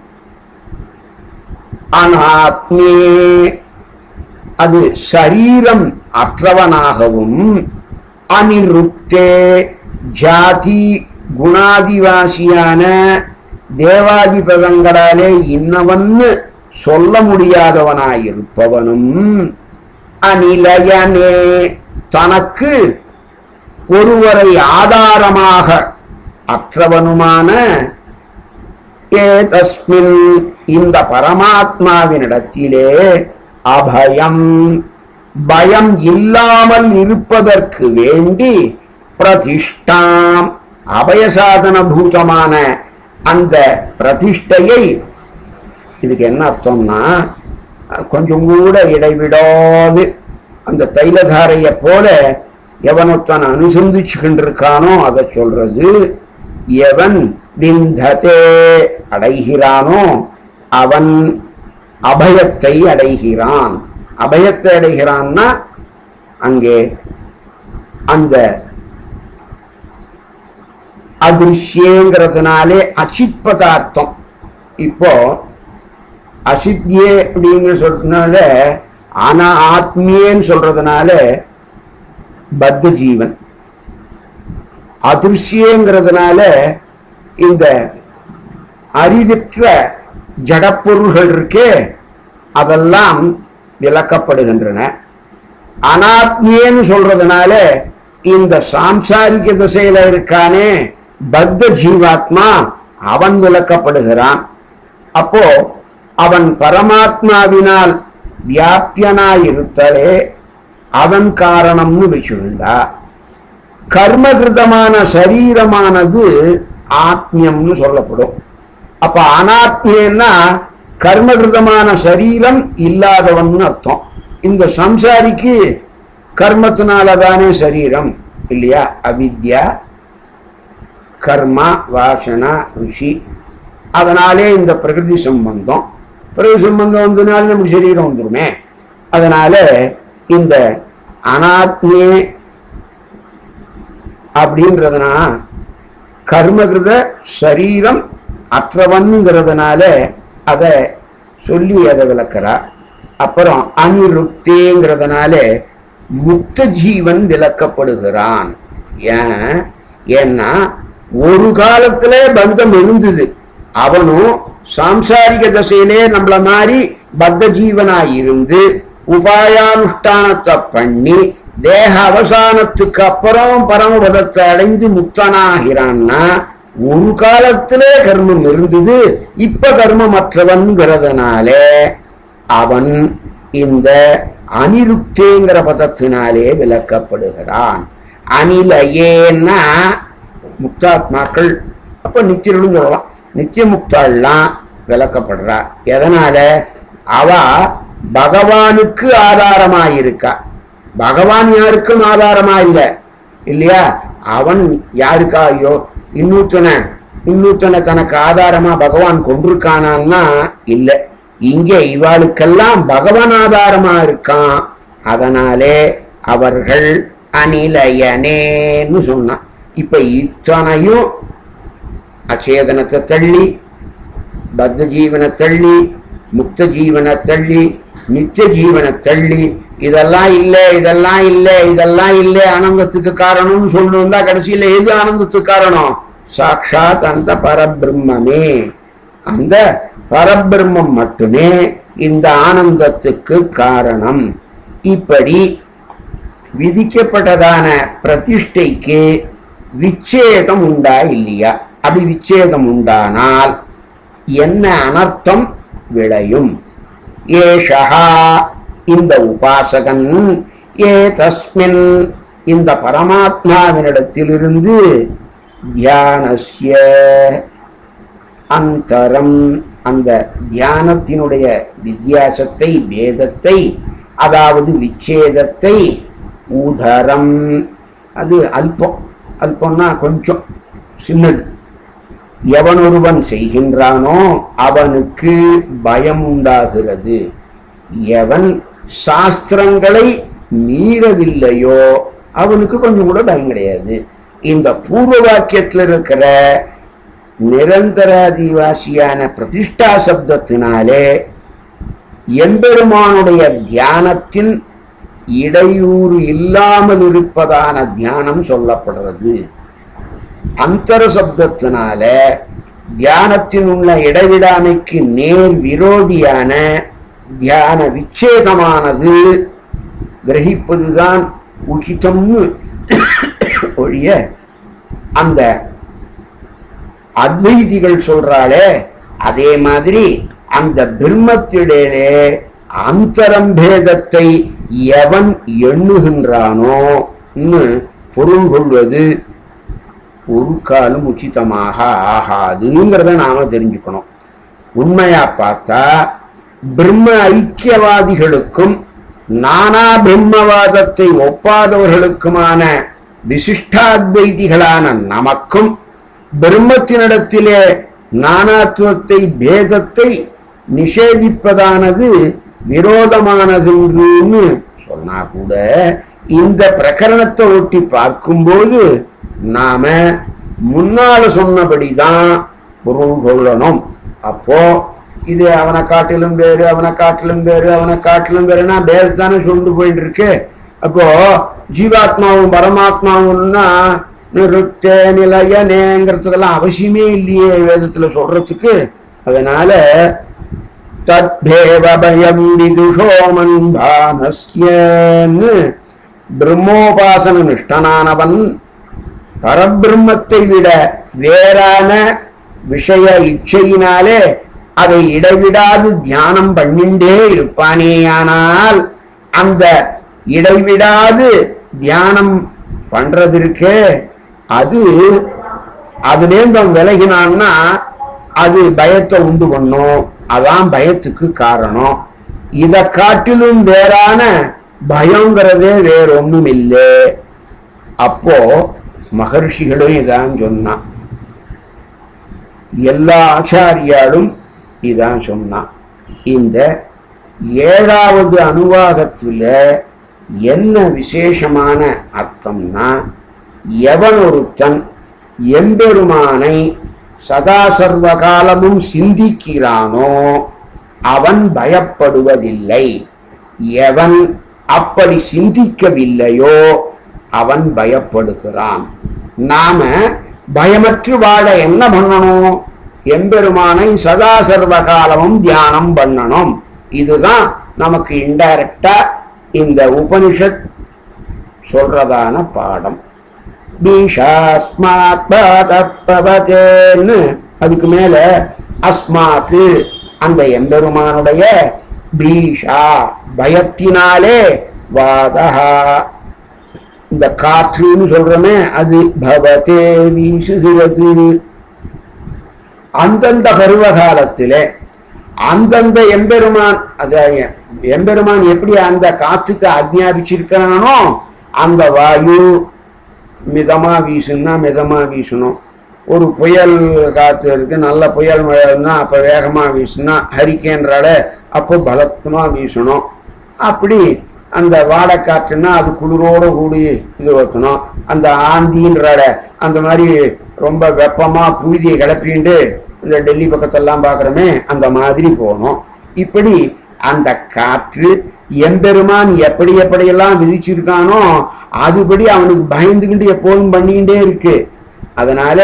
S1: அனாத்மே அது சரீரம் அற்றவனாகவும் அனிருப்தே ஜாதி குணாதிவாசியான தேவாதி பதங்களாலே இன்னவன்னு சொல்ல முடியாதவனாயிருப்பவனும் அநிலையனே தனக்கு ஒருவரை ஆதாரமாக அற்றவனுமான ஏதஸ்மின் இந்த பரமாத்மாவினிடத்திலே அபயம் பயம் இல்லாமல் இருப்பதற்கு வேண்டி பிரதிஷ்டாம் அபயசாதன பூதமான அந்த பிரதிஷ்டையை இதுக்கு என்ன அர்த்தம்னா கொஞ்சம் கூட இடைவிடாது அந்த தைலதாரையை போல எவனொத்தன் அனுசந்திச்சுக்கிட்டு இருக்கானோ அதை சொல்றது எவன் விந்ததே அடைகிறானோ அவன் அபயத்தை அடைகிறான் அபயத்தை அடைகிறான்னா அங்கே அந்த அதிருஷ்யங்கிறதுனாலே அச்சித் பதார்த்தம் இப்போ அசித்தியே அப்படிங்கிற சொல்றதுனால ஆனா ஆத்மியன்னு சொல்றதுனால பத்த ஜீவன் அதிருஷ்யங்கிறதுனால இந்த அறிவிற்ற ஜடப்பொருள்கள் இருக்கே அதெல்லாம் விளக்கப்படுகின்றன அனாத்மியன்னு சொல்றதுனால இந்த சாம்சாரிக திசையில இருக்கானே பத்த ஜீவாத்மா அவன் விளக்கப்படுகிறான் அப்போ அவன் பரமாத்மாவினால் வியாபியனாயிருத்தலே அதன் காரணம்னு வச்சுண்டா கர்மகிருதமான சரீரமானது ஆத்மியம்னு சொல்லப்படும் அப்ப அனாத்மியன்னா கர்மகிருதமான சரீரம் இல்லாதவன் அர்த்தம் இந்த சம்சாரிக்கு கர்மத்தினால தானே சரீரம் இல்லையா அவித்யா கர்மா வாசனா ருஷி அதனாலே இந்த பிரகிருதி சம்பந்தம் பிரகிருதி சம்பந்தம் வந்ததுனால நமக்கு சரீரம் வந்துருமே அதனால இந்த அனாத்மே அப்படின்றதுனா கர்மகிருத சரீரம் அற்றவன்கிறதுனால அதை சொல்லி அதை விளக்குறா அப்புறம் அனிருப்தேங்கிறதுனால முக்த ஜீவன் விளக்கப்படுகிறான் ஏன் ஏன்னா ஒரு காலத்துல பந்தம் இருந்தது அவனும் சாம்சாரிக தசையிலே நம்மள மாதிரி பத்த ஜீவனா இருந்து உபாயானுஷ்டானத்தை பண்ணி தேக அவசானத்துக்கு அப்புறம் பரமபதத்தை அடைந்து முக்தனாகிறான்னா ஒரு காலத்திலே கர்மம் இருந்தது இப்ப கர்மமற்றவன்கிறதுனால அவன் இந்த அனிருப்தேங்கிற பதத்தினாலே விளக்கப்படுகிறான் அனிலையேன்னா முக்தாத்மாக்கள் அப்ப நித்தியர்களும் சொல்லலாம் நித்திய முக்தாள்லாம் விளக்கப்படுறா எதனால அவ பகவானுக்கு ஆதாரமாயிருக்கா பகவான் யாருக்கும் ஆதாரமா இல்ல இல்லையா அவன் யாருக்கா ஐயோ இன்னூத்தனை இன்னூத்தனை தனக்கு ஆதாரமா பகவான் கொண்டிருக்கானான்னா இல்ல இங்க இவாளுக்கெல்லாம் பகவான் ஆதாரமா இருக்கான் அதனாலே அவர்கள் அனிலயனேன்னு சொன்னான் இப்ப இத்தனையும் அச்சேதனத்தை தள்ளி பத்த ஜீவனை தள்ளி முக்த ஜீவனை தள்ளி நித்திய ஜீவனை தள்ளி இதெல்லாம் இல்லை இதெல்லாம் இல்லை இதெல்லாம் இல்லை ஆனந்தத்துக்கு காரணம்னு சொல்லணும் தான் கடைசியில் எது ஆனந்தத்துக்கு காரணம் சாட்சாத் அந்த பரபிரம்மே அந்த பரபிரம்மம் மட்டுமே இந்த ஆனந்தத்துக்கு காரணம் இப்படி விதிக்கப்பட்டதான பிரதிஷ்டைக்கு விச்சேதம் உண்டா இல்லையா அப்படி விச்சேதம் உண்டானால் என்ன அனர்த்தம் விளையும் ஏஷா இந்த உபாசகன் ஏ தஸ்மின் இந்த பரமாத்மாவினிடத்திலிருந்து தியானஸ்ய அந்தரம் அந்த தியானத்தினுடைய வித்தியாசத்தை பேதத்தை அதாவது விச்சேதத்தை உதரம் அது அல்பம் அல்பம்னா கொஞ்சம் சின்னது எவனொருவன் செய்கின்றானோ அவனுக்கு பயம் உண்டாகிறது எவன் சாஸ்திரங்களை மீறவில்லையோ அவனுக்கு கொஞ்சம் கூட பயம் கிடையாது இந்த பூர்வ வாக்கியத்தில் இருக்கிற நிரந்தராதிவாசியான பிரதிஷ்டா சப்தத்தினாலே எம்பெருமானுடைய தியானத்தின் இடையூறு இல்லாமல் இருப்பதான தியானம் சொல்லப்படுறது அந்தர சப்தத்தினால தியானத்தின் உள்ள இடைவிடாமைக்கு நேர் விரோதியான தியான விச்சேதமானது கிரகிப்பதுதான் உச்சிதம்னு ஒழிய அந்த அத்வைதிகள் சொல்றாளே அதே மாதிரி அந்த பிரம்மத்திடையே அந்தரம் பேதத்தை எவன் எண்ணுகின்றானோ பொருள் கொள்வது ஒரு காலம் உச்சிதமாக ஆகாதுங்கிறத நாம தெரிஞ்சுக்கணும் உண்மையா பார்த்தா பிரம்ம ஐக்கியவாதிகளுக்கும் நானா பிரம்மவாதத்தை ஒப்பாதவர்களுக்குமான விசிஷ்டாத்வைதிகளான நமக்கும் பிரம்மத்தினிடத்திலே நானாத்துவத்தை பேதத்தை நிஷேதிப்பதானது விரோதமானதுன்னு சொன்னா கூட இந்த பிரகரணத்தை ஒட்டி பார்க்கும்போது நாம முன்னால சொன்னபடிதான் பொருள் கொள்ளணும் அப்போ இது அவனை காட்டிலும் பேரு அவனை காட்டிலும் பேரு அவனை காட்டிலும் பேருனா பேதத்தானே சொல்லிட்டு போயிட்டு இருக்கு அப்போ ஜீவாத்மாவும் பரமாத்மாவும்னா நிறுத்த நிலையனேங்கிறதுக்கெல்லாம் அவசியமே இல்லையே வேதத்துல சொல்றதுக்கு அதனால தத்தேவ பயம் விதுஷோ மந்தானஸ்யன்னு பிரம்மோபாசன நிஷ்டனானவன் பரபிரம்மத்தை விட வேறான விஷய இச்சையினாலே அதை இடைவிடாது தியானம் பண்ணிண்டே இருப்பானேயானால் அந்த இடைவிடாது தியானம் பண்றதற்கு அது அதுலேருந்து அவன் விலகினான்னா அது பயத்தை உண்டு பண்ணும் அதான் பயத்துக்கு காரணம் இதை காட்டிலும் வேறான பயங்கிறதே வேற ஒண்ணும் இல்லை அப்போ மகர்ஷிகளும் இதான் சொன்னான் எல்லா ஆச்சாரியாலும் இதான் சொன்னான் இந்த ஏழாவது அனுவாகத்தில் என்ன விசேஷமான அர்த்தம்னா எவன் ஒருத்தன் எம்பெருமானை சதா சர்வ காலமும் சிந்திக்கிறானோ அவன் பயப்படுவதில்லை எவன் அப்படி சிந்திக்கவில்லையோ அவன் பயப்படுகிறான் நாம பயமற்று வாழ என்ன பண்ணணும் எம்பெருமானை சதா சர்வ காலமும் தியானம் பண்ணணும் இதுதான் நமக்கு இன்டைரக்டா இந்த உபனிஷத் சொல்றதான பாடம் பீஷாஸ்மாத் பவதேன்னு அதுக்கு மேல அஸ்மாத்து அந்த எம்பெருமானுடைய பீஷா பயத்தினாலே வாதஹா இந்த காற்றுன்னு சொல்றோமே அது பவதே வீசுகிறது அந்தந்த பருவ காலத்திலே அந்தந்த எம்பெருமான் அதாவது எம்பெருமான் எப்படி அந்த காத்துக்கு ஆக்ஞாபிச்சிருக்கிறானோ அந்த வாயு மிதமா வீசுனா மிதமா வீசணும் ஒரு புயல் காத்து இருக்கு நல்ல புயல் மழைன்னா அப்போ வேகமாக வீசுனா ஹரிக்கேன்றால அப்போ பலத்தமாக வீசணும் அப்படி அந்த வாடைக்காற்றுன்னா அது குளிரோட கூடி இது வைக்கணும் அந்த ஆந்தின்றால அந்த மாதிரி ரொம்ப வெப்பமாக புழுதியை கிளப்பிண்டு இந்த டெல்லி பக்கத்தெல்லாம் பார்க்குறோமே அந்த மாதிரி போகணும் இப்படி அந்த காற்று எம்பெருமான் எப்படி எப்படியெல்லாம் விதிச்சிருக்கானோ அதுபடி அவனுக்கு பயந்துக்கிட்டு எப்போதும் பண்ணிக்கிட்டே இருக்கு அதனால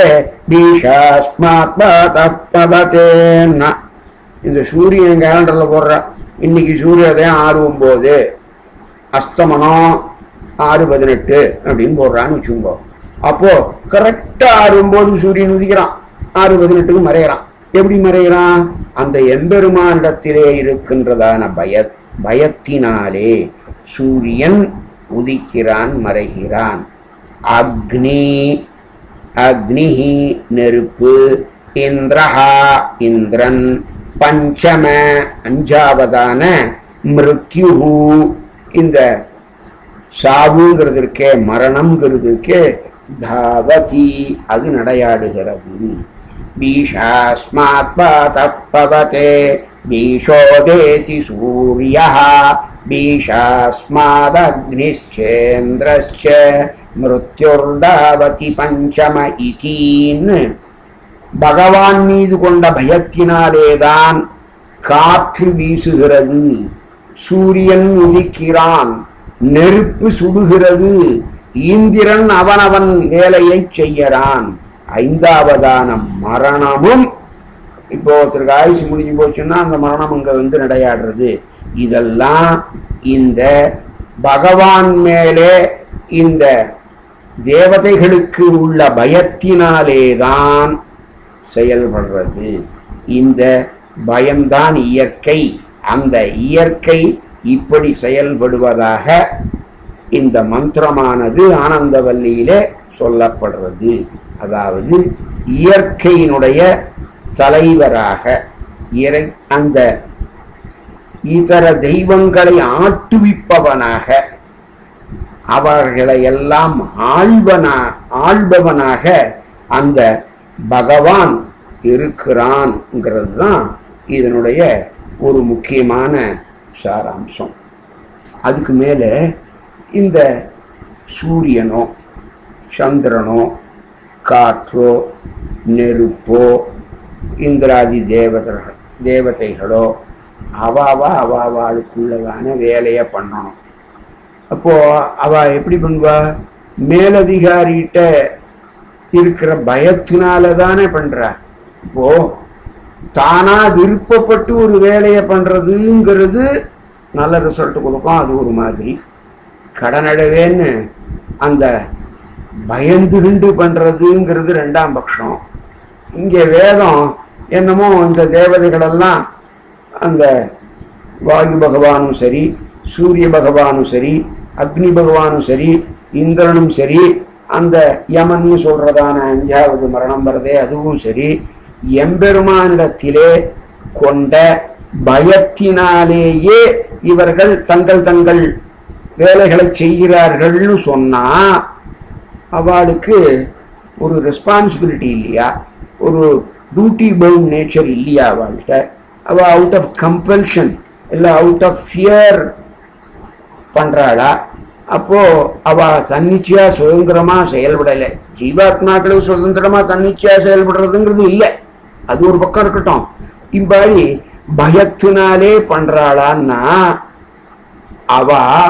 S1: பீஷாஸ்மாத்மதேன்னா இந்த சூரியன் கேலண்டர்ல போடுற இன்னைக்கு சூரியோதயம் ஆறு ஒன்பது அஸ்தமனம் ஆறு பதினெட்டு அப்படின்னு போடுறான்னு வச்சுக்கோ அப்போ கரெக்டா ஆறு ஒன்பது சூரியன் உதிக்கிறான் ஆறு பதினெட்டுக்கு மறையிறான் எப்படி மறையிறான் அந்த எம்பெருமானிடத்திலே இருக்கின்றதான பய பயத்தினாலே சூரியன் உதிக்கிறான் மறைகிறான் அக்னி அக்னிஹி நெருப்பு இந்திரஹா இந்திரன் பஞ்சம அஞ்சாவதான மிருத்யுஹு இந்த சாவுங்கிறது இருக்கே மரணம்ங்கிறது இருக்கே தாவதி அது நடையாடுகிறது பீஷாஸ்மாத் பவதே பீஷோதேதி சூரியः பீஷாஸ்மாதக்னிश्चेन्द्रश्च மிருத்யுர்தாவதி பஞ்சம இத்தீன்னு பகவான் மீது கொண்ட பயத்தினாலேதான் காற்று வீசுகிறது சூரியன் உதிக்கிறான் நெருப்பு சுடுகிறது இந்திரன் அவனவன் வேலையை செய்யறான் ஐந்தாவதான மரணமும் இப்போ ஒருத்தருக்கு ஆயுசு முடிஞ்சு போச்சுன்னா அந்த மரணம் அங்க வந்து நடையாடுறது இதெல்லாம் இந்த பகவான் மேலே இந்த தேவதைகளுக்கு உள்ள பயத்தினாலேதான் செயல்படுறது இந்த பயம்தான் இயற்கை அந்த இயற்கை இப்படி செயல்படுவதாக இந்த மந்திரமானது ஆனந்தவல்லியிலே சொல்லப்படுறது அதாவது இயற்கையினுடைய தலைவராக இறை அந்த இதர தெய்வங்களை ஆட்டுவிப்பவனாக அவர்களை எல்லாம் ஆள்வனா ஆள்பவனாக அந்த பகவான் இருக்கிறான்ங்கிறது தான் இதனுடைய ஒரு முக்கியமான சாராம்சம் அதுக்கு மேலே இந்த சூரியனோ சந்திரனோ காற்றோ நெருப்போ இந்திராதி தேவதர்கள் தேவதைகளோ அவாவா அவாவாளுக்குள்ளதான வேலையை பண்ணணும் அப்போ அவ எப்படி பண்ணுவா மேலதிகாரிகிட்ட இருக்கிற பயத்தினால தானே பண்றா இப்போ தானா விருப்பப்பட்டு ஒரு வேலையை பண்றதுங்கிறது நல்ல ரிசல்ட் கொடுக்கும் அது ஒரு மாதிரி கடனடவேன்னு அந்த பயந்துகிண்டு பண்றதுங்கிறது ரெண்டாம் பட்சம் இங்கே வேதம் என்னமோ இந்த தேவதைகளெல்லாம் அந்த வாயு பகவானும் சரி சூரிய பகவானும் சரி அக்னி பகவானும் சரி இந்திரனும் சரி அந்த யமன்னு சொல்றதான அஞ்சாவது மரணம் வரதே அதுவும் சரி எம்பெருமானிடத்திலே கொண்ட பயத்தினாலேயே இவர்கள் தங்கள் தங்கள் வேலைகளை செய்கிறார்கள்னு சொன்னா அவளுக்கு ஒரு ரெஸ்பான்சிபிலிட்டி இல்லையா ஒரு டியூட்டி பவுண்ட் நேச்சர் இல்லையா அவள்கிட்ட அவள் அவுட் ஆஃப் கம்பல்ஷன் இல்லை அவுட் ஆஃப் ஃபியர் பண்றாளா அப்போ அவ தன்னிச்சையா சுதந்திரமா செயல்படலை ஜீவாத்மாக்களும் சுதந்திரமா தன்னிச்சையா செயல்படுறதுங்கிறது இல்லை அது ஒரு பக்கம் இருக்கட்டும் இம்பாடி பயத்தினாலே பண்றாளான்னா அவ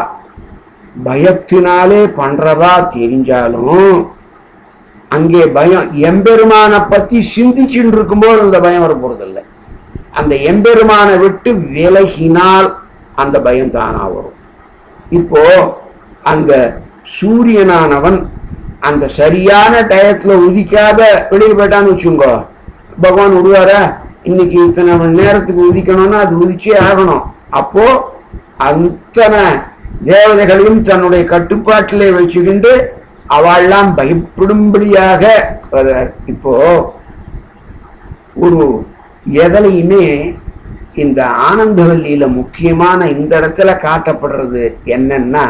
S1: பயத்தினாலே பண்றதா தெரிஞ்சாலும் அங்கே பயம் எம்பெருமானை பத்தி சிந்திச்சுட்டு இருக்கும்போது அந்த பயம் வர போறதில்லை அந்த எம்பெருமானை விட்டு விலகினால் அந்த பயம் தானா வரும் இப்போ அந்த சூரியனானவன் அந்த சரியான டயத்துல உதிக்காத வெளியில் போயிட்டான்னு வச்சுங்கோ பகவான் விடுவாரா இன்னைக்கு இத்தனை மணி நேரத்துக்கு உதிக்கணும்னா அது உதிச்சே ஆகணும் அப்போ அத்தனை தேவதைகளையும் தன்னுடைய கட்டுப்பாட்டிலே வச்சுக்கிண்டு அவள்லாம் பயப்படும்படியாக வர்றார் இப்போ ஒரு எதலையுமே இந்த ஆனந்தவல்லியில முக்கியமான இந்த இடத்துல காட்டப்படுறது என்னன்னா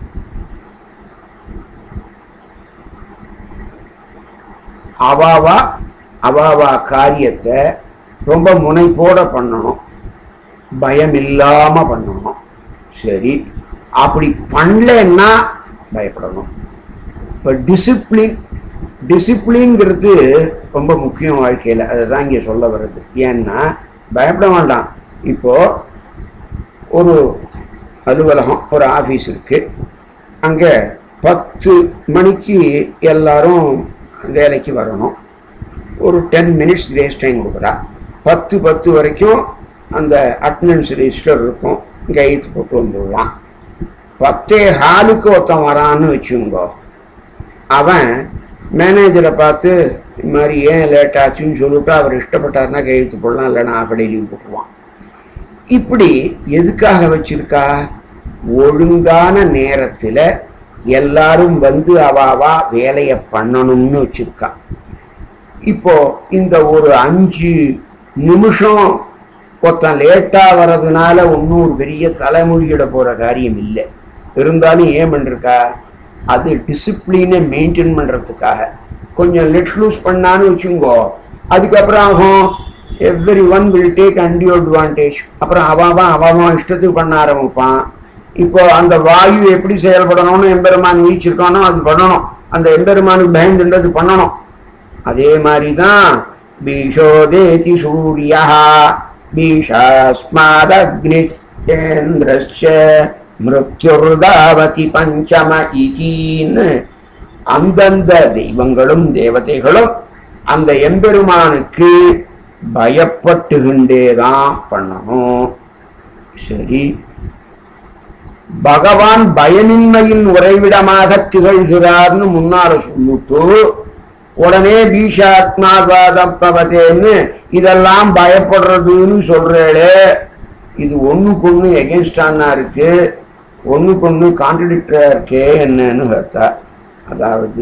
S1: அவாவா அவாவா காரியத்தை ரொம்ப முனைப்போட பண்ணணும் பயம் இல்லாம பண்ணணும் சரி அப்படி பண்ணலன்னா பயப்படணும் இப்போ டிசிப்ளின் டிசிப்ளின்ங்கிறது ரொம்ப முக்கியம் வாழ்க்கையில் அதுதான் இங்கே சொல்ல வருது ஏன்னா பயப்பட வேண்டாம் இப்போ ஒரு அலுவலகம் ஒரு ஆஃபீஸ் இருக்கு அங்கே பத்து மணிக்கு எல்லாரும் வேலைக்கு வரணும் ஒரு டென் மினிட்ஸ் கிரேஸ் டைம் கொடுக்குறா பத்து பத்து வரைக்கும் அந்த அட்டண்டன்ஸ் ரெஜிஸ்டர் இருக்கும் கையெழுத்து போட்டு வந்துடலாம் பத்தே ஹாலுக்கு ஒருத்தன் வரான்னு வச்சுங்கோ அவன் மேனேஜரை பார்த்து இது மாதிரி ஏன் லேட் ஆச்சுன்னு சொல்லிட்டு அவர் இஷ்டப்பட்டாருன்னா கையெழுத்து போடலாம் இல்லைன்னா ஆஃப் டே லீவ் போட்டுருவான் இப்படி எதுக்காக வச்சிருக்கா ஒழுங்கான நேரத்தில் எல்லாரும் வந்து அவாவா வேலையை பண்ணணும்னு வச்சிருக்கா இப்போ இந்த ஒரு அஞ்சு நிமிஷம் ஒருத்தன் லேட்டாக வர்றதுனால ஒன்றும் ஒரு பெரிய தலைமொழியிட போகிற காரியம் இல்லை இருந்தாலும் ஏன் பண்ணிருக்கா அது டிசிப்ளினை மெயின்டைன் பண்ணுறதுக்காக கொஞ்சம் லெட் லூஸ் பண்ணான்னு வச்சுங்கோ அதுக்கப்புறம் ஆகும் everyone will take undue advantage அப்புறம் அவாவன் அவாவன் இஷ்டத்துக்கு பண்ண ஆரம்பிப்பான் இப்போ அந்த வாயு எப்படி செயல்படணும்னு எம்பெருமான் நீச்சிருக்கானோ அது பண்ணணும் அந்த எம்பெருமானுக்கு பயந்துன்றது பண்ணணும் அதே மாதிரி தான் பீஷோதேதி சூரியா பீஷாஸ்மாதக்னிஷேந்திரஸ்ய மிருத்யுர்தாவதி பஞ்சம இதின்னு அந்தந்த தெய்வங்களும் தேவதைகளும் அந்த எம்பெருமானுக்கு பயப்பட்டுகின்றே தான் பண்ணணும் சரி பகவான் பயமின்மையின் உறைவிடமாக திகழ்கிறார்னு முன்னால சொல்லிட்டு உடனே பீஷாத்மாவாதம் பவதேன்னு இதெல்லாம் பயப்படுறதுன்னு சொல்றேளே இது ஒண்ணுக்கு ஒண்ணு எகென்ஸ்டானா இருக்கு ஒண்ணுக்கு ஒண்ணு கான்ட்ரடிக்டரா இருக்கே என்னன்னு கேட்டா அதாவது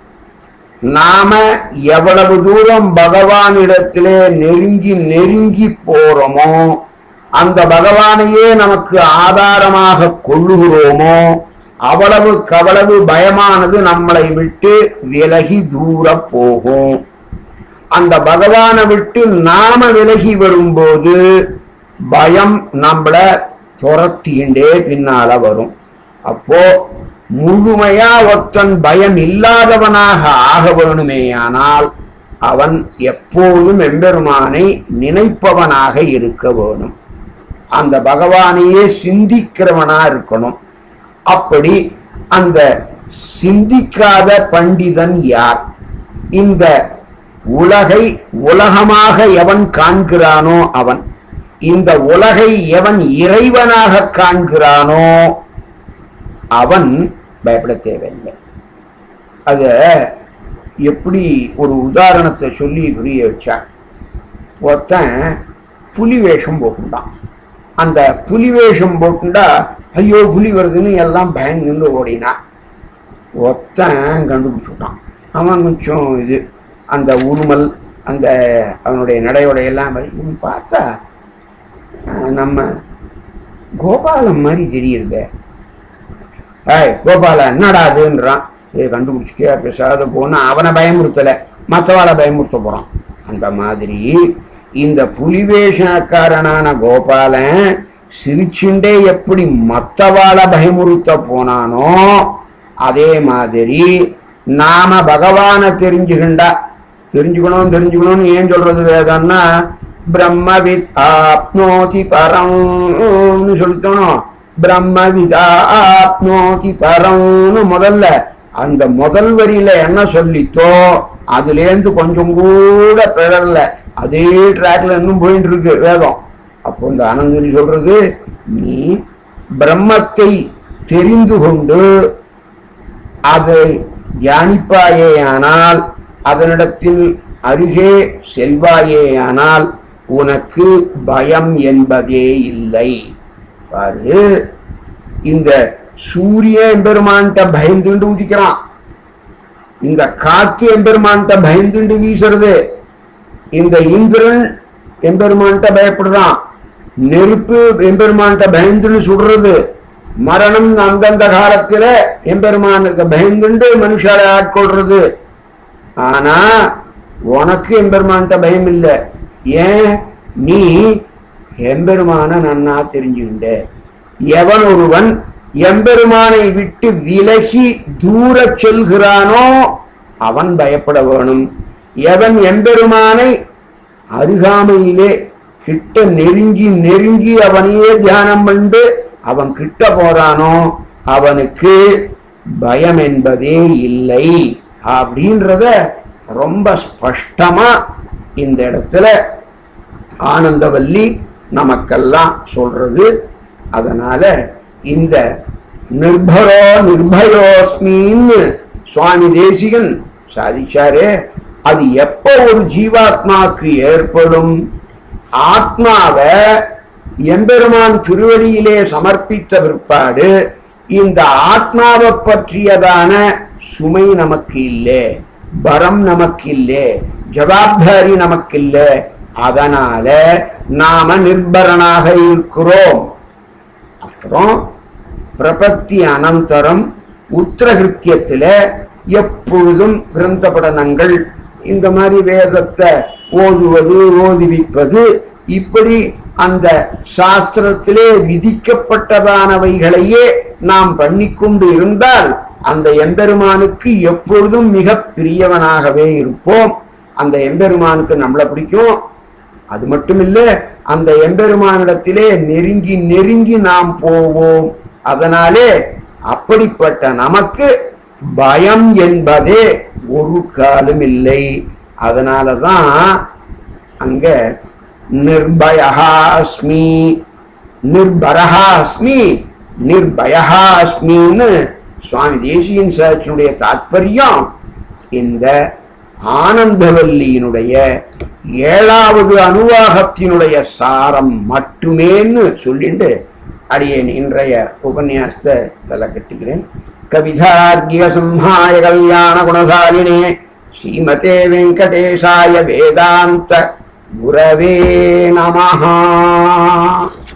S1: நாம எவ்வளவு தூரம் பகவானிடத்திலே நெருங்கி நெருங்கி போறோமோ அந்த பகவானையே நமக்கு ஆதாரமாக கொள்ளுகிறோமோ அவ்வளவுக்கு அவ்வளவு பயமானது நம்மளை விட்டு விலகி தூர போகும் அந்த பகவானை விட்டு நாம விலகி வரும்போது பயம் நம்மள துரத்திண்டே பின்னால வரும் அப்போ முழுமையா ஒருத்தன் பயம் இல்லாதவனாக ஆக வேணுமேயானால் அவன் எப்போதும் எம்பெருமானை நினைப்பவனாக இருக்க வேணும் அந்த பகவானையே சிந்திக்கிறவனா இருக்கணும் அப்படி அந்த சிந்திக்காத பண்டிதன் யார் இந்த உலகை உலகமாக எவன் காண்கிறானோ அவன் இந்த உலகை எவன் இறைவனாக காண்கிறானோ அவன் பயப்பட தேவையில்லை அத எப்படி ஒரு உதாரணத்தை சொல்லி புரிய வச்சான் ஒருத்தன் புலி வேஷம் போட்டுண்டான் அந்த புலி வேஷம் போட்டுண்டா ஐயோ புலி வருதுன்னு எல்லாம் பயந்துன்னு ஓடினான் ஒருத்தன் கண்டுபிடிச்சுட்டான் அவன் கொஞ்சம் இது அந்த உருமல் அந்த அவனுடைய நடையோடையெல்லாம் இவன் பார்த்தா அஹ், நம்ம கோபாலம் மாதிரி தெரியுறதே ஏய் கோபால என்னடா அதுன்றான் இதை கண்டுபிடிச்சிட்டே பேசாத போனா அவனை பயமுறுத்தலை மற்றவாளை பயமுறுத்த போறான் அந்த மாதிரி இந்த புலிவேஷக்காரனான கோபாலன் சிரிச்சுண்டே எப்படி மற்றவாளை பயமுறுத்த போனானோ அதே மாதிரி நாம பகவானை தெரிஞ்சுக்கிண்டா தெரிஞ்சுக்கணும் தெரிஞ்சுக்கணும்னு ஏன் சொல்றது வேதம்னா பிரம்மவித் ஆப்னோதி பரம்னு சொல்லித்தோனோ பிரம்மவிதா ஆப்னோதி பரம்னு முதல்ல அந்த முதல் வரியில என்ன சொல்லித்தோ அதுலேருந்து கொஞ்சம் கூட பிறல்ல அதே ட்ராக்ல இன்னும் போயிட்டு இருக்கு வேதம் அப்போ இந்த ஆனந்தனி சொல்றது நீ பிரம்மத்தை தெரிந்து கொண்டு அதை தியானிப்பாயேயானால் அதனிடத்தில் அருகே செல்வாயேயானால் உனக்கு பயம் என்பதே இல்லை பாரு இந்த சூரிய எம்பெருமான்ட்ட பயந்துண்டு உதிக்கிறான் இந்த காத்து எம்பெருமான்ட்ட பயந்துண்டு வீசுறது இந்த இந்திரன் எம்பெருமான்ட்ட பயப்படுறான் நெருப்பு எம்பெருமான்ட்ட பயந்துன்னு சுடுறது மரணம் அந்தந்த காலத்துல எம்பெருமானுக்கு பயந்துண்டு மனுஷால ஆட்கொள்றது ஆனா உனக்கு எம்பெருமான்ட்ட பயம் இல்லை ஏன் நீ எம்பெருமான நன்னா தெரிஞ்சுக்கின்ற எவன் ஒருவன் எம்பெருமானை விட்டு விலகி தூரச் செல்கிறானோ அவன் பயப்பட வேணும் எவன் எம்பெருமானை அருகாமையிலே கிட்ட நெருங்கி நெருங்கி அவனையே தியானம் பண்ணி அவன் கிட்ட போறானோ அவனுக்கு பயம் என்பதே இல்லை அப்படின்றத ரொம்ப ஸ்பஷ்டமா இந்த இடத்துல ஆனந்தவல்லி நமக்கெல்லாம் சொல்றது அதனால இந்த நிர்பரோ நிர்பயோஸ்மின்னு சுவாமி தேசிகன் சாதிச்சாரே அது எப்போ ஒரு ஜீவாத்மாக்கு ஏற்படும் ஆத்மாவை எம்பெருமான் திருவடியிலே சமர்ப்பித்த பிற்பாடு இந்த ஆத்மாவை பற்றியதான சுமை நமக்கு இல்லை பரம் நமக்கு இல்லை ஜவாப்தாரி நமக்கு இல்லை அதனால நாம நிர்பரனாக இருக்கிறோம் அப்புறம் பிரபத்தி அனந்தரம் உத்திரகிருத்தியத்துல எப்பொழுதும் கிரந்த படனங்கள் இந்த மாதிரி வேதத்தை ஓதுவது ஓதுவிப்பது இப்படி அந்த சாஸ்திரத்திலே விதிக்கப்பட்டதானவைகளையே நாம் பண்ணிக்கொண்டு இருந்தால் அந்த எம்பெருமானுக்கு எப்பொழுதும் மிக பிரியவனாகவே இருப்போம் அந்த எம்பெருமானுக்கு நம்மளை பிடிக்கும் அது மட்டும் இல்ல அந்த எம்பெருமானிடத்திலே நெருங்கி நெருங்கி நாம் போவோம் அதனாலே அப்படிப்பட்ட நமக்கு பயம் என்பதே ஒரு காலம் இல்லை அதனாலதான் அங்க நிர்பயா அஸ்மி நிர்பரஹா அஸ்மி நிர்பயா அஸ்மின்னு சுவாமி தேசியன் சாட்சியினுடைய தாத்பரியம் இந்த ஆனந்தவல்லியினுடைய ஏழாவது அனுவாகத்தினுடைய சாரம் மட்டுமேன்னு சொல்லிண்டு அடியேன் இன்றைய உபன்யாசத்தை தலை கட்டுகிறேன் கவிதார்கிய சிம்ஹாய கல்யாண குணசாலினே ஸ்ரீமதே வெங்கடேசாய வேதாந்த குரவே நமஹா